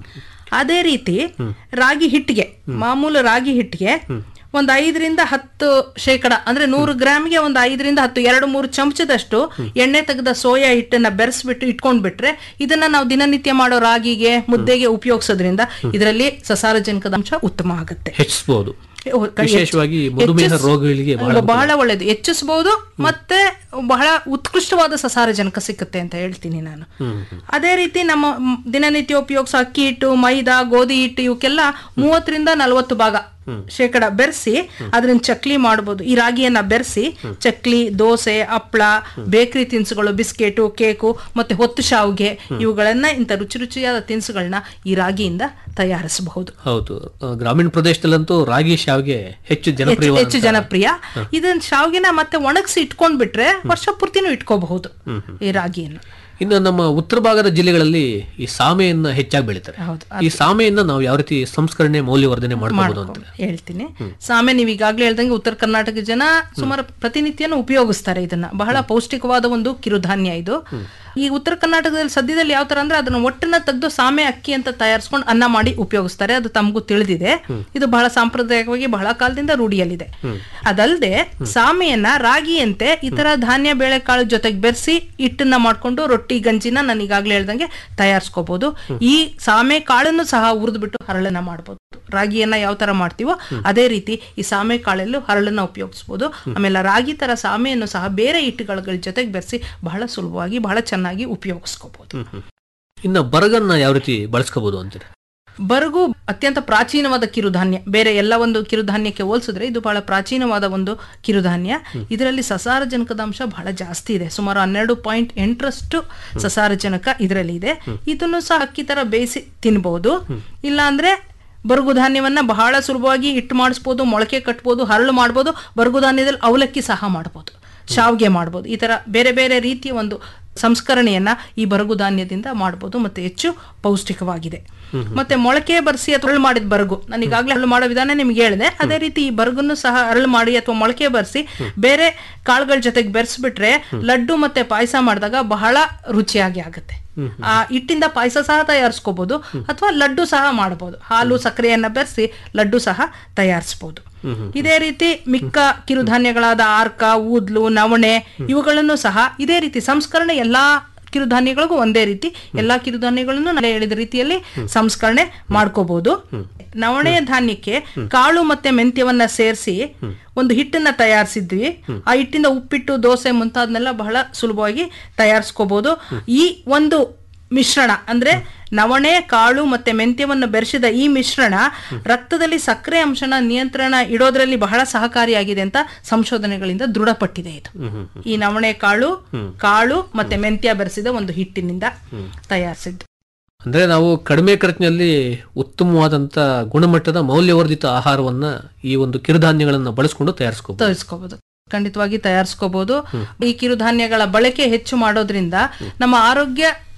ಅದೇ ರೀತಿ ರಾಗಿ ಹಿಟ್ಟಿಗೆ ಮಾಮೂಲು ರಾಗಿ ಹಿಟ್ಟಿಗೆ ಒಂದು ಐದರಿಂದ ಹತ್ತು ಶೇಕಡ ಅಂದ್ರೆ ನೂರು ಗ್ರಾಮ್ಗೆ ಒಂದು ಐದರಿಂದ ಹತ್ತು ಎರಡು ಮೂರು ಚಮಚದಷ್ಟು ಎಣ್ಣೆ ತೆಗೆದ ಸೋಯಾ ಹಿಟ್ಟನ್ನ ಬೆರೆಸ್ಬಿಟ್ಟು ಇಟ್ಕೊಂಡ್ಬಿಟ್ರೆ ಇದನ್ನ ನಾವು ದಿನನಿತ್ಯ ಮಾಡೋ ರಾಗಿಗೆ ಮುದ್ದೆಗೆ ಉಪಯೋಗಿಸೋದ್ರಿಂದ ಇದರಲ್ಲಿ ಸಸಾರಜನಕದ ಅಂಶ ಉತ್ತಮ ಆಗುತ್ತೆ ಹೆಚ್ಚಿಸಬಹುದು ಓ, ಕ- ವಿಶೇಷವಾಗಿ ಹೆಚ್ಚಿಸ್- ಮಧುಮೇಹ ರೋಗಿಗಳಿಗೆ ಬಹಳ ಬಹಳ ಒಳ್ಳೇದು ಹೆಚ್ಚಿಸಬಹುದು ಮತ್ತೆ ಬಹಳ ಉತ್ಕೃಷ್ಟವಾದ ಸಸಾರಜನಕ ಸಿಕ್ಕುತ್ತೆ ಅಂತ ಹೇಳ್ತೀನಿ ನಾನು ಅದೇ ರೀತಿ ನಮ್ಮ ಮ್, ದಿನನಿತ್ಯ ಉಪಯೋಗಿಸೋ ಅಕ್ಕಿ ಹಿಟ್ಟು ಮೈದಾ ಗೋಧಿ ಹಿಟ್ಟು ಇವಕ್ಕೆಲ್ಲ ಮೂವತ್ತರಿಂದ ನಲವತ್ತು ಭಾಗ ಶೇಕಡ ಬೆರೆಸಿ ಅದನ್ನ ಚಕ್ಲಿ ಮಾಡಬಹುದು ಈ ರಾಗಿಯನ್ನ ಬೆರೆಸಿ ಚಕ್ಲಿ ದೋಸೆ ಹಪ್ಳ ಬೇಕರಿ ತಿನಿಸುಗಳು ಬಿಸ್ಕೆಟು ಕೇಕು ಮತ್ತೆ ಹೊತ್ತು ಶಾವ್ಗೆ ಇವುಗಳನ್ನ ಇಂಥ ರುಚಿ ರುಚಿಯಾದ ತಿನಿಸುಗಳನ್ನ ಈ ರಾಗಿಯಿಂದ ತಯಾರಿಸಬಹುದು ಹೌದು ಆ, ಗ್ರಾಮೀಣ ಪ್ರದೇಶದಲ್ಲಂತೂ ರಾಗಿ ಶಾವ್ಗೆ ಹೆಚ್ಚು ಹೆಚ್ಚು ಜನಪ್ರಿಯ ಹೆಚ್ಚು ಜನಪ್ರಿಯ ಇದನ್ನ ಶಾವ್ಗೆನ ಮತ್ತೆ ಒಣಗಿಸಿ ಇಟ್ಕೊಂಡ್ಬಿಟ್ರೆ ವರ್ಷ ಪೂರ್ತಿನೂ ಇಟ್ಕೋಬಹುದು ಈ ರಾಗಿಯನ್ನು ಇನ್ನು ನಮ್ಮ ಉತ್ತರ ಭಾಗದ ಜಿಲ್ಲೆಗಳಲ್ಲಿ ಈ ಸಾಮೆಯನ್ನ ಹೆಚ್ಚಾಗಿ ಬೆಳೀತಾರೆ ಹೌದು, ಈ ಸಾಮೆಯನ್ನ ನಾವು ಯಾವ ರೀತಿ ಸಂಸ್ಕರಣೆ ಮೌಲ್ಯವರ್ಧನೆ ಮಾಡಬಹುದು ಅಂತ ಹೇಳ್ತೀನಿ ಸಾಮೆ ನೀವು ಈಗಾಗಲೇ ಹೇಳ್ದಂಗೆ ಉತ್ತರ ಕರ್ನಾಟಕ ಜನ ಸುಮಾರು ಪ್ರತಿನಿತ್ಯನೂ ಉಪಯೋಗಿಸ್ತಾರೆ ಇದನ್ನ ಬಹಳ ಪೌಷ್ಟಿಕವಾದ ಒಂದು ಕಿರುಧಾನ್ಯ ಇದು ಈ ಉತ್ತರ ಕರ್ನಾಟಕದಲ್ಲಿ ಸದ್ಯದಲ್ಲಿ ಯಾವ ತರ ಅಂದ್ರೆ ಅದನ್ನ ಒಟ್ಟನ್ನ ತೆಗೆದು ಸಾಮೆ ಅಕ್ಕಿ ಅಂತ ತಯಾರಿಸ್ಕೊಂಡು ಅನ್ನ ಮಾಡಿ ಉಪಯೋಗಿಸ್ತಾರೆ ಅದು ತಮಗೂ ತಿಳಿದಿದೆ ಇದು ಬಹಳ ಸಾಂಪ್ರದಾಯಿಕವಾಗಿ ಬಹಳ ಕಾಲದಿಂದ ರೂಢಿಯಲ್ಲಿದೆ ಅದಲ್ಲದೆ ಸಾಮೆಯನ್ನ ರಾಗಿಯಂತೆ ಇತರ ಧಾನ್ಯ ಬೇಳೆಕಾಳು ಜೊತೆಗೆ ಬೆರೆಸಿ ಹಿಟ್ಟನ್ನ ಮಾಡ್ಕೊಂಡು ರೊಟ್ಟಿ ಗಂಜಿನ ನಾನು ಈಗಾಗಲೇ ಹೇಳ್ದಂಗೆ ತಯಾರಿಸ್ಕೋಬಹುದು ಈ ಸಾಮೆ ಕಾಳನ್ನು ಸಹ ಹುರಿದ್ಬಿಟ್ಟು ಹರಳನ್ನ ಮಾಡ್ಬೋದು ರಾಗಿಯನ್ನ ಯಾವ ತರ ಮಾಡ್ತೀವೋ ಅದೇ ರೀತಿ ಈ ಸಾಮೆ ಕಾಳಲ್ಲೂ ಹರಳನ್ನ ಉಪಯೋಗಿಸ್ಬೋದು ಆಮೇಲೆ ರಾಗಿ ತರ ಸಾಮೆಯನ್ನು ಸಹ ಬೇರೆ ಹಿಟ್ಟುಗಳ ಜೊತೆಗೆ ಬೆರೆಸಿ ಬಹಳ ಸುಲಭವಾಗಿ ಬಹಳ ಚೆನ್ನಾಗಿ ಉಪಯೋಗಿಸ್ಕೋಬಹುದು ಇನ್ನ ಬರಗನ್ನ ಯಾವ ರೀತಿ ಬಳಸ್ಕೋಬಹುದು ಅಂತೀರಿ ಬರಗು ಅತ್ಯಂತ ಪ್ರಾಚೀನವಾದ ಕಿರುಧಾನ್ಯ ಬೇರೆ ಎಲ್ಲ ಒಂದು ಕಿರುಧಾನ್ಯಕ್ಕೆ ಹೋಲಿಸಿದ್ರೆ ಇದು ಬಹಳ ಪ್ರಾಚೀನವಾದ ಒಂದು ಕಿರುಧಾನ್ಯ ಇದರಲ್ಲಿ ಸಸಾರಜನಕದ ಅಂಶ ಬಹಳ ಜಾಸ್ತಿ ಇದೆ ಸುಮಾರು ಹನ್ನೆರಡು ಪಾಯಿಂಟ್ ಎಂಟರಷ್ಟು ಸಸಾರಜನಕ ಇದರಲ್ಲಿ ಇದೆ ಇದನ್ನು ಸಹ ಅಕ್ಕಿ ತರ ಬೇಯಿಸಿ ತಿನ್ಬಹುದು ಇಲ್ಲ ಅಂದ್ರೆ ಬರಗು ಧಾನ್ಯವನ್ನ ಬಹಳ ಸುಲಭವಾಗಿ ಹಿಟ್ಟು ಮಾಡಿಸ್ಬೋದು ಮೊಳಕೆ ಕಟ್ಬೋದು ಹರಳು ಮಾಡ್ಬೋದು ಬರಗು ಧಾನ್ಯದಲ್ಲಿ ಅವಲಕ್ಕಿ ಸಹ ಮಾಡ್ಬೋದು ಶಾವ್ಗೆ ಮಾಡ್ಬೋದು ಈ ತರ ಬೇರೆ ಬೇರೆ ರೀತಿಯ ಒಂದು ಸಂಸ್ಕರಣೆಯನ್ನ ಈ ಬರಗು ಧಾನ್ಯದಿಂದ ಮಾಡ್ಬೋದು ಮತ್ತೆ ಹೆಚ್ಚು ಪೌಷ್ಟಿಕವಾಗಿದೆ ಮತ್ತೆ ಮೊಳಕೆ ಬರ್ಸಿ ಅಥವಾ ಅರಳು ಮಾಡಿದ ಬರಗು ನಾನು ಈಗಾಗಲೇ ಅರಳು ಮಾಡೋ ವಿಧಾನ ನಿಮ್ಗೆ ಹೇಳಿದೆ ಅದೇ ರೀತಿ ಈ ಬರಗನ್ನು ಸಹ ಅರಳು ಮಾಡಿ ಅಥವಾ ಮೊಳಕೆ ಬರ್ಸಿ ಬೇರೆ ಕಾಳುಗಳ ಜೊತೆಗೆ ಬೆರೆಸ್ಬಿಟ್ರೆ ಲಡ್ಡು ಮತ್ತೆ ಪಾಯಸ ಮಾಡಿದಾಗ ಬಹಳ ರುಚಿಯಾಗಿ ಆಗುತ್ತೆ ಆ ಹಿಟ್ಟಿಂದ ಪಾಯಸ ಸಹ ತಯಾರಿಸ್ಕೋಬಹುದು ಅಥವಾ ಲಡ್ಡು ಸಹ ಮಾಡಬಹುದು ಹಾಲು ಸಕ್ಕರೆಯನ್ನ ಬೆರೆಸಿ ಲಡ್ಡು ಸಹ ತಯಾರಿಸಬಹುದು ಇದೇ ರೀತಿ ಮಿಕ್ಕ ಕಿರುಧಾನ್ಯಗಳಾದ ಆರ್ಕ ಊದ್ಲು ನವಣೆ ಇವುಗಳನ್ನು ಸಹ ಇದೇ ರೀತಿ ಸಂಸ್ಕರಣೆ ಎಲ್ಲಾ ಕಿರುಧಾನ್ಯಗಳಿಗೂ ಒಂದೇ ರೀತಿ ಎಲ್ಲಾ ಕಿರುಧಾನ್ಯಗಳನ್ನು ನಾನು ಹೇಳಿದ ರೀತಿಯಲ್ಲಿ ಸಂಸ್ಕರಣೆ ಮಾಡ್ಕೋಬಹುದು ನವಣೆಯ ಧಾನ್ಯಕ್ಕೆ ಕಾಳು ಮತ್ತೆ ಮೆಂತ್ಯವನ್ನ ಸೇರಿಸಿ ಒಂದು ಹಿಟ್ಟನ್ನ ತಯಾರಿಸಿದ್ವಿ ಆ ಹಿಟ್ಟಿಂದ ಉಪ್ಪಿಟ್ಟು ದೋಸೆ ಮುಂತಾದ್ನೆಲ್ಲ ಬಹಳ ಸುಲಭವಾಗಿ ತಯಾರಿಸ್ಕೋಬಹುದು ಈ ಒಂದು ಮಿಶ್ರಣ ಅಂದ್ರೆ ನವಣೆ ಕಾಳು ಮತ್ತೆ ಮೆಂತ್ಯವನ್ನು ಬೆರೆಸಿದ ಈ ಮಿಶ್ರಣ ರಕ್ತದಲ್ಲಿ ಸಕ್ಕರೆ ಅಂಶನ ನಿಯಂತ್ರಣ ಇಡೋದ್ರಲ್ಲಿ ಬಹಳ ಸಹಕಾರಿಯಾಗಿದೆ ಅಂತ ಸಂಶೋಧನೆಗಳಿಂದ ದೃಢಪಟ್ಟಿದೆ ಇದು ಈ ನವಣೆ ಕಾಳು ಕಾಳು ಮತ್ತೆ ಮೆಂತ್ಯ ಬೆರೆಸಿದ ಒಂದು ಹಿಟ್ಟಿನಿಂದ ತಯಾರಿಸಿದ್ದು ಅಂದ್ರೆ ನಾವು ಕಡಿಮೆ ಖರ್ಚಿನಲ್ಲಿ ಉತ್ತಮವಾದಂತ ಗುಣಮಟ್ಟದ ಮೌಲ್ಯವರ್ಧಿತ ಆಹಾರವನ್ನ ಈ ಒಂದು ಕಿರುಧಾನ್ಯಗಳನ್ನ ಬಳಸ್ಕೊಂಡು ತಯಾರಿಸ್ಕೋಬಹುದು ತಯಾರಿಸ್ಕೋಬಹುದು ಖಂಡಿತವಾಗಿ ತಯಾರಿಸ್ಕೋಬಹುದು ಈ ಕಿರುಧಾನ್ಯಗಳ ಬಳಕೆ ಹೆಚ್ಚು ಮಾಡೋದ್ರಿಂದ ನಮ್ಮ ಆರೋಗ್ಯ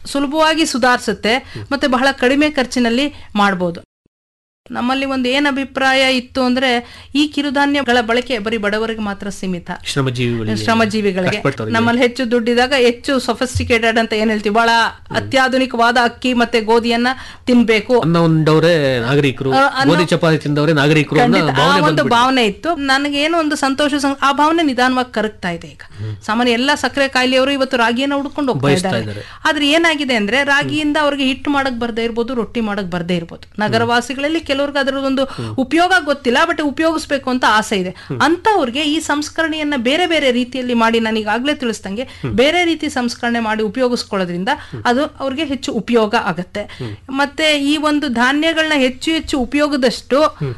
ಸುಲಭವಾಗಿ ಸುಧಾರಿಸುತ್ತೆ ಮತ್ತೆ ಬಹಳ ಕಡಿಮೆ ಖರ್ಚಿನಲ್ಲಿ ಮಾಡ್ಬೋದು ನಮ್ಮಲ್ಲಿ ಒಂದು ಏನ್ ಅಭಿಪ್ರಾಯ ಇತ್ತು ಅಂದ್ರೆ ಈ ಕಿರುಧಾನ್ಯಗಳ ಬಳಕೆ ಬರೀ ಬಡವರಿಗೆ ಮಾತ್ರ ಸೀಮಿತ ಶ್ರಮಜೀವಿಗಳಿಗೆ ಶ್ರಮಜೀವಿಗಳಿಗೆ ಕಷ್ಟಪಟ್ಟವರಿಗೆ. ನಮ್ಮಲ್ಲಿ ಹೆಚ್ಚು ದುಡ್ಡಿದಾಗ ಹೆಚ್ಚು ಸೊಫಿಸ್ಟಿಕೇಟೆಡ್ ಅಂತ ಏನ್ ಹೇಳ್ತೀವಿ ಬಹಳ ಅತ್ಯಾಧುನಿಕವಾದ ಅಕ್ಕಿ ಮತ್ತೆ ಗೋಧಿಯನ್ನ ತಿನ್ಬೇಕು ಅನ್ನ ಉಂಡವರೇ ನಾಗರಿಕರು ಆ, ಅನ್ನ- ಗೋಧಿ ಚಪಾತಿ ತಿಂದವರೇ ನಾಗರಿಕರು ಅನ್ನೋ ಖಂಡಿತ ಆ ಭಾವನೆ ಒಂದು ಬಂದ್ಬಿಟ್ಟಿದೆ. ಭಾವನೆ ಇತ್ತು ನನಗೆ ಏನೋ ಒಂದು ಸಂತೋಷ ಸಂ- ಆ ಭಾವನೆ ನಿಧಾನವಾಗಿ ಕರಗ್ತಾ ಇದೆ ಈಗ ಸಾಮಾನ್ಯ ಎಲ್ಲ ಸಕ್ಕರೆ ಕಾಯಿಲೆಯವರು ಇವತ್ತು ರಾಗಿಯನ್ನ ಹುಡ್ಕೊಂಡು ಹೋಗ್ತಾ ಬಯಸ್ತಾ ಇದ್ದಾರೆ ಇದ್ದಾರೆ. ಆದ್ರೆ ಏನಾಗಿದೆ ಅಂದ್ರೆ ರಾಗಿಯಿಂದ ಅವ್ರಿಗೆ ಹಿಟ್ಟು ಮಾಡಕ್ ಬರ್ದೇ ಇರ್ಬೋದು ರೊಟ್ಟಿ ಮಾಡಕ್ ಬರ್ದೇ ಇರ್ಬೋದು ನಗರವಾಸಿಗಳಲ್ಲಿ ಕೆಲವ್ರಿಗೆ ಅದರ ಒಂದು ಉಪಯೋಗ ಗೊತ್ತಿಲ್ಲ ಬಟ್ ಉಪಯೋಗಿಸ್ಬೇಕು ಅಂತ ಆಸೆ ಇದೆ ಅಂತವ್ರಿಗೆ ಈ ಸಂಸ್ಕರಣೆಯನ್ನ ಬೇರೆ ಬೇರೆ ರೀತಿಯಲ್ಲಿ ಮಾಡಿ ನಾನು ಈಗಾಗ್ಲೇ ತಿಳಿಸ್ದಂಗೆ ಬೇರೆ ರೀತಿ ಸಂಸ್ಕರಣೆ ಮಾಡಿ ಉಪಯೋಗಿಸ್ಕೊಳ್ಳೋದ್ರಿಂದ ಅದು ಅವ್ರಿಗೆ ಹೆಚ್ಚು ಉಪಯೋಗ ಆಗತ್ತೆ ಮತ್ತೆ ಈ ಒಂದು ಧಾನ್ಯಗಳನ್ನ ಹೆಚ್ಚು ಹೆಚ್ಚು ಉಪಯೋಗದಷ್ಟು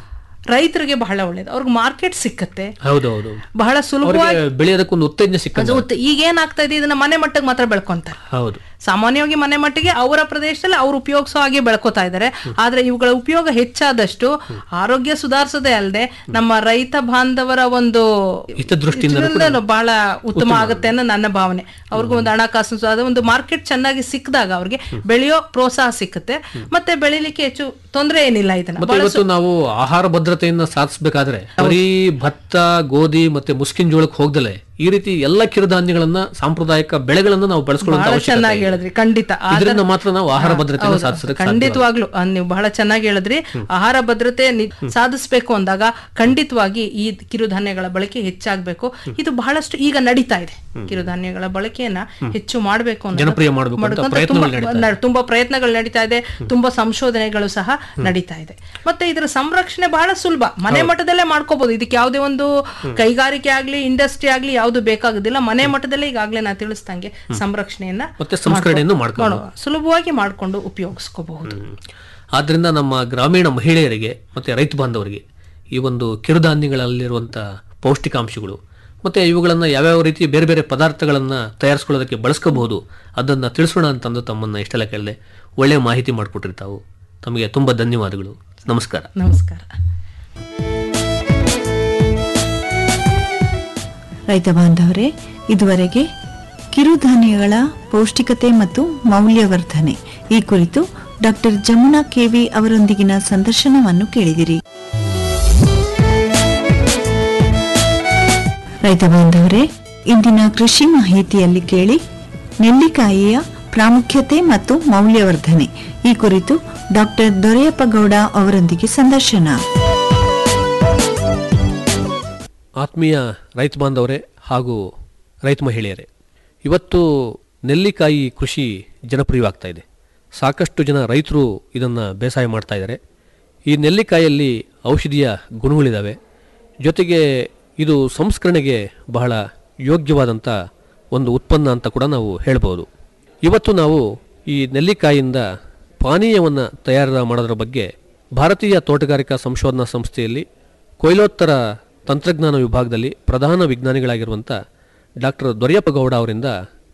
ರೈತರಿಗೆ ಬಹಳ ಒಳ್ಳೇದು ಅವ್ರಿಗೆ ಮಾರ್ಕೆಟ್ ಸಿಕ್ಕತ್ತೆ ಹೌದು ಹೌದು ಬಹಳ ಸುಲಭವಾಗಿ ಅವ್ರಿಗೆ ಬೆಳೆಯೋದಕ್ಕೊಂದು ಉತ್ತೇಜನ ಸಿಕ್ಕ ಅದು ಉತ್ತ- ಈಗ ಏನಾಗ್ತಾ ಇದೆ ಇದನ್ನ ಮನೆ ಮಟ್ಟಕ್ಕೆ ಮಾತ್ರ ಬೆಳ್ಕೊಂತಾರೆ ಹೌದು ಸಾಮಾನ್ಯವಾಗಿ ಮನೆ ಮಟ್ಟಿಗೆ ಅವರ ಪ್ರದೇಶದಲ್ಲಿ ಅವ್ರು ಉಪಯೋಗಿಸೋ ಹಾಗೆ ಬೆಳ್ಕೋತಾ ಇದ್ದಾರೆ ಆದ್ರೆ ಇವುಗಳ ಉಪಯೋಗ ಹೆಚ್ಚಾದಷ್ಟು ಆರೋಗ್ಯ ಸುಧಾರಿಸೋದೇ ಅಲ್ಲದೆ ನಮ್ಮ ರೈತ ಬಾಂಧವರ ಒಂದು ಹಿತದೃಷ್ಟಿಯಿಂದ ಇದರಿಂದ ಬಹಳ ಉತ್ತಮ ಆಗುತ್ತೆ ಅನ್ನೋ ನನ್ನ ಭಾವನೆ ಅವ್ರಿಗೂ ಒಂದು ಹಣಕಾಸು ಸಹ ಅದು ಒಂದು ಮಾರ್ಕೆಟ್ ಚೆನ್ನಾಗಿ ಸಿಕ್ಕಿದಾಗ ಅವ್ರಿಗೆ ಬೆಳೆಯೋ ಪ್ರೋತ್ಸಾಹ ಸಿಕ್ಕುತ್ತೆ ಮತ್ತೆ ಬೆಳಿಲಿಕ್ಕೆ ಹೆಚ್ಚು ತೊಂದರೆ ಏನಿಲ್ಲ ಇದನ್ನ ಮತ್ತೆ ಇವತ್ತು ನಾವು ಆಹಾರ ಭದ್ರತೆಯನ್ನ ಸಾಧಿಸಬೇಕಾದ್ರೆ ಬರೀ ಭತ್ತ ಗೋಧಿ ಮತ್ತೆ ಮುಸ್ಕಿನ್ ಜೋಳಕ್ಕೆ ಹೋಗ್ದಲೆ ಈ ರೀತಿ ಎಲ್ಲ ಕಿರುಧಾನ್ಯಗಳನ್ನ ಸಾಂಪ್ರದಾಯಿಕ ಬೆಳೆಗಳನ್ನ ನಾವು ಬಳಸ್ಕೊಳ್ಳುವಂತ ಬಹಳ ಅವಶ್ಯಕತೆ ಚೆನ್ನಾಗಿ ಇದೆ. ಹೇಳಿದ್ರಿ ಖಂಡಿತ ಆ ಇದರಿಂದ ಥರ- ಮಾತ್ರ ನಾವು ಆಹಾರ ಹಾ, ಭದ್ರತೆಯನ್ನು ಹೌದು. ಸಾಧಿಸೋದಕ್ಕೆ ಸಾಧ್ಯ. ಖಂಡಿತವಾಗ್ಲು ಆ, ನೀವು ಬಹಳ ಚೆನ್ನಾಗಿ ಹೇಳಿದ್ರಿ ಆಹಾರ ಭದ್ರತೆ ನಿ- ಸಾಧಿಸ್ಬೇಕು ಅಂದಾಗ ಖಂಡಿತವಾಗಿ ಈ ಕಿರುಧಾನ್ಯಗಳ ಬಳಕೆ ಹೆಚ್ಚಾಗ್ಬೇಕು ಇದು ಬಹಳಷ್ಟು ಈಗ ನಡೀತಾ ಇದೆ ಕಿರುಧಾನ್ಯಗಳ ಬಳಕೆಯನ್ನ ಹೆಚ್ಚು ಮಾಡಬೇಕು ಅನ್ನೋದು- ಜನಪ್ರಿಯ ಮಾಡ್ಬೇಕು ಅಂತ ಮಾಡ್ಬೇಕು ಅಂತ ಪ್ರಯತ್ನಗಳು ತುಂಬಾ- ನಡೀತಾ ನ- ತುಂಬಾ ಪ್ರಯತ್ನಗಳು ನಡೀತಾ ಇದೆ ತುಂಬಾ ಸಂಶೋಧನೆಗಳು ಸಹ ನಡೀತಾ ಇದೆ ಮತ್ತೆ ಇದರ ಸಂರಕ್ಷಣೆ ಬಹಳ ಸುಲಭ ಮನೆ ಮಟ್ಟದಲ್ಲೇ ಮಾಡ್ಕೋಬಹುದು ಇದಕ್ಕೆ ಯಾವುದೇ ಒಂದು ಕೈಗಾರಿಕೆ ಆಗ್ಲಿ ಇಂಡಸ್ಟ್ರಿ ಆಗ್ಲಿ ಯಾವುದು ಬೇಕಾಗುದಿಲ್ಲ ಮನೆ ಮಟ್ಟದಲ್ಲೇ ಈಗಾಗಲೇ ನಾ ತಿಳಿಸ್ದಂಗೆ ಸಂರಕ್ಷಣೆಯನ್ನ ಮತ್ತೆ ಸಂಸ್ಕರಣೆಯನ್ನು ಮಾಡ್ಕೊ- ಮಾಡ್ಕೊಂಡು. ಮಾಡೋ- ಸುಲಭವಾಗಿ ಮಾಡ್ಕೊಂಡು ಉಪಯೋಗಿಸ್ಕೋಬಹುದು ಆದ್ರಿಂದ ನಮ್ಮ ಗ್ರಾಮೀಣ ಮಹಿಳೆಯರಿಗೆ ಮತ್ತೆ ರೈತ ಬಾಂಧವರಿಗೆ ಈ ಒಂದು ಕಿರುಧಾನ್ಯಗಳಲ್ಲಿರುವಂಥ ಪೌಷ್ಟಿಕಾಂಶಗಳು ಮತ್ತೆ ಇವುಗಳನ್ನು ಯಾವ್ಯಾವ ರೀತಿ ಬೇರೆ ಬೇರೆ ಪದಾರ್ಥಗಳನ್ನು ತಯಾರಿಸ್ಕೊಳ್ಳೋದಕ್ಕೆ ಬಳಸ್ಕೋಬಹುದು ಅದನ್ನು ತಿಳಿಸೋಣ ಅಂತಂದು ತಮ್ಮನ್ನು ಇಷ್ಟೆಲ್ಲ ಕೇಳಿದೆ ಒಳ್ಳೆಯ ಮಾಹಿತಿ ಮಾಡಿಕೊಟ್ರಿ ತಾವು ತಮಗೆ ತುಂಬ ಧನ್ಯವಾದಗಳು ನಮಸ್ಕಾರ ನಮಸ್ಕಾರ ರೈತ ಬಾಂಧವರೇ ಇದುವರೆಗೆ ಕಿರುಧಾನ್ಯಗಳ ಪೌಷ್ಟಿಕತೆ ಮತ್ತು ಮೌಲ್ಯವರ್ಧನೆ ಈ ಕುರಿತು ಡಾಕ್ಟರ್ ಜಮುನಾ ಕೆವಿ ಅವರೊಂದಿಗಿನ ಸಂದರ್ಶನವನ್ನು ಕೇಳಿದಿರಿ ರೈತ ಬಾಂಧವರೇ ಇಂದಿನ ಕೃಷಿ ಮಾಹಿತಿಯಲ್ಲಿ ಕೇಳಿ ನೆಲ್ಲಿಕಾಯಿಯ ಪ್ರಾಮುಖ್ಯತೆ ಮತ್ತು ಮೌಲ್ಯವರ್ಧನೆ ಈ ಕುರಿತು ಡಾಕ್ಟರ್ ದೊರೆಯಪ್ಪ ಗೌಡ ಅವರೊಂದಿಗೆ ಸಂದರ್ಶನ ಆತ್ಮೀಯ ರೈತ ಬಾಂಧವರೇ ಹಾಗೂ ರೈತ ಮಹಿಳೆಯರೇ ಇವತ್ತು ನೆಲ್ಲಿಕಾಯಿ ಕೃಷಿ ಜನಪ್ರಿಯವಾಗ್ತಾ ಇದೆ ಸಾಕಷ್ಟು ಜನ ರೈತರು ಇದನ್ನು ಬೇಸಾಯ ಮಾಡ್ತಾ ಇದ್ದಾರೆ ಈ ನೆಲ್ಲಿಕಾಯಲ್ಲಿ ಔಷಧೀಯ ಗುಣಗಳಿದ್ದಾವೆ ಜೊತೆಗೆ ಇದು ಸಂಸ್ಕರಣೆಗೆ ಬಹಳ ಯೋಗ್ಯವಾದಂಥ ಒಂದು ಉತ್ಪನ್ನ ಅಂತ ಕೂಡ ನಾವು ಹೇಳ್ಬೋದು ಇವತ್ತು ನಾವು ಈ ನೆಲ್ಲಿಕಾಯಿಯಿಂದ ಪಾನೀಯವನ್ನು ತಯಾರು ಮಾಡೋದ್ರ ಬಗ್ಗೆ ಭಾರತೀಯ ತೋಟಗಾರಿಕಾ ಸಂಶೋಧನಾ ಸಂಸ್ಥೆಯಲ್ಲಿ ಕೊಯ್ಲೋತ್ತರ ತಂತ್ರಜ್ಞಾನ ವಿಭಾಗದಲ್ಲಿ ಪ್ರಧಾನ ವಿಜ್ಞಾನಿಗಳಾಗಿರುವಂಥ ಡಾಕ್ಟರ್ ದೊರೆಯಪ್ಪ ಗೌಡ ಅವರಿಂದ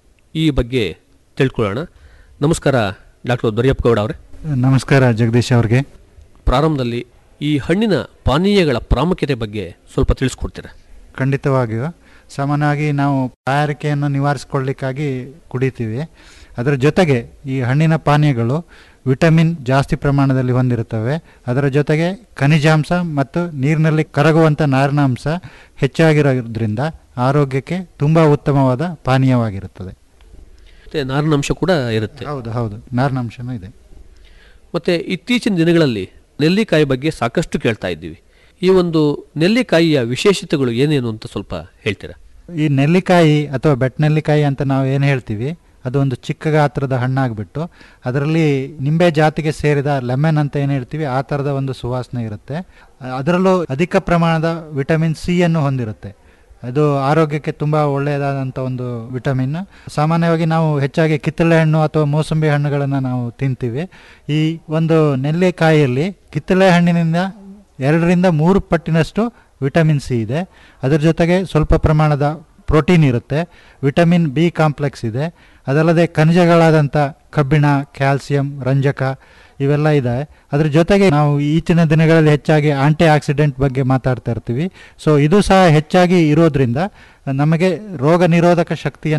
ಈ ಬಗ್ಗೆ ತಿಳ್ಕೊಳ್ಳೋಣ ನಮಸ್ಕಾರ ಡಾಕ್ಟರ್ ದೊರೆಯಪ್ಪ ಗೌಡ ಅವರೇ ನಮಸ್ಕಾರ ಜಗದೀಶ್ ಅವ್ರಿಗೆ ಪ್ರಾರಂಭದಲ್ಲಿ ಈ ಹಣ್ಣಿನ ಪಾನೀಯಗಳ ಪ್ರಾಮುಖ್ಯತೆ ಬಗ್ಗೆ ಸ್ವಲ್ಪ ತಿಳಿಸ್ಕೊಡ್ತೀರಾ ಖಂಡಿತವಾಗಿಯೂ ಸಾಮಾನ್ಯವಾಗಿ ನಾವು ತಯಾರಿಕೆಯನ್ನು ನಿವಾರಿಸಿಕೊಳ್ಳಿಕ್ಕಾಗಿ ಕುಡಿತೀವಿ ಅದರ ಜೊತೆಗೆ ಈ ಹಣ್ಣಿನ ಪಾನೀಯಗಳು ವಿಟಮಿನ್ ಜಾಸ್ತಿ ಪ್ರಮಾಣದಲ್ಲಿ ಹೊಂದಿರುತ್ತವೆ ಅದರ ಜೊತೆಗೆ ಖನಿಜಾಂಶ ಮತ್ತು ನೀರಿನಲ್ಲಿ ಕರಗುವಂಥ ನಾರಿನಾಂಶ ಹೆಚ್ಚಾಗಿರೋದ್ರಿಂದ ಆರೋಗ್ಯಕ್ಕೆ ತುಂಬ ಉತ್ತಮವಾದ ಪಾನೀಯವಾಗಿರುತ್ತದೆ ಮತ್ತು ನಾರಿನಂಶ ಕೂಡ ಇರುತ್ತೆ ಹೌದು ಹೌದು ನಾರಿನಾಂಶನೂ ಇದೆ ಮತ್ತು ಇತ್ತೀಚಿನ ದಿನಗಳಲ್ಲಿ ನೆಲ್ಲಿಕಾಯಿ ಬಗ್ಗೆ ಸಾಕಷ್ಟು ಕೇಳ್ತಾ ಇದ್ದೀವಿ ಈ ಒಂದು ನೆಲ್ಲಿಕಾಯಿಯ ವಿಶೇಷತೆಗಳು ಏನೇನು ಅಂತ ಸ್ವಲ್ಪ ಹೇಳ್ತೀರಾ ಈ ನೆಲ್ಲಿಕಾಯಿ ಅಥವಾ ಬೆಟ್ ನೆಲ್ಲಿಕಾಯಿ ಅಂತ ನಾವು ಏನು ಹೇಳ್ತೀವಿ ಅದು ಒಂದು ಚಿಕ್ಕ ಗಾತ್ರದ ಹಣ್ಣಾಗ್ಬಿಟ್ಟು ಅದರಲ್ಲಿ ನಿಂಬೆ ಜಾತಿಗೆ ಸೇರಿದ ಲೆಮನ್ ಅಂತ ಏನು ಹೇಳ್ತೀವಿ ಆ ಥರದ ಒಂದು ಸುವಾಸನೆ ಇರುತ್ತೆ ಅ- ಅದರಲ್ಲೂ ಅಧಿಕ ಪ್ರಮಾಣದ ವಿಟಮಿನ್ ಸಿ ಅನ್ನು ಹೊಂದಿರುತ್ತೆ ಅದು ಆರೋಗ್ಯಕ್ಕೆ ತುಂಬ ಒಳ್ಳೆಯದಾದಂಥ ಒಂದು ವಿಟಮಿನ್ ಸಾಮಾನ್ಯವಾಗಿ ನಾವು ಹೆಚ್ಚಾಗಿ ಕಿತ್ತಳೆ ಹಣ್ಣು ಅಥವಾ ಮೋಸಂಬಿ ಹಣ್ಣುಗಳನ್ನು ನಾವು ತಿಂತೀವಿ ಈ ಒಂದು ನೆಲ್ಲಿಕಾಯಿಯಲ್ಲಿ ಕಿತ್ತಳೆ ಹಣ್ಣಿನಿಂದ ಎರಡರಿಂದ ಮೂರು ಪಟ್ಟಿನಷ್ಟು ವಿಟಮಿನ್ ಸಿ ಇದೆ ಅದರ ಜೊತೆಗೆ ಸ್ವಲ್ಪ ಪ್ರಮಾಣದ ಪ್ರೋಟೀನ್ ಇರುತ್ತೆ ವಿಟಮಿನ್ ಬಿ ಕಾಂಪ್ಲೆಕ್ಸ್ ಇದೆ ಅದಲ್ಲದೆ ಖನಿಜಗಳಾದಂಥ ಕಬ್ಬಿಣ ಕ್ಯಾಲ್ಸಿಯಂ ರಂಜಕ ಇವೆಲ್ಲ ಇದೆ ಅದ್ರ ಜೊತೆಗೆ ನಾವು ಈಚಿನ ದಿನಗಳಲ್ಲಿ ಹೆಚ್ಚಾಗಿ ಆಂಟಿ ಆಕ್ಸಿಡೆಂಟ್ ಬಗ್ಗೆ ಮಾತಾಡ್ತಾ ಇರ್ತೀವಿ ಸೊ ಇದು ಸಹ ಹೆಚ್ಚಾಗಿ ಇರೋದ್ರಿಂದ ನಮಗೆ ರೋಗ ನಿರೋಧಕ ಶಕ್ತಿಯನ್ನು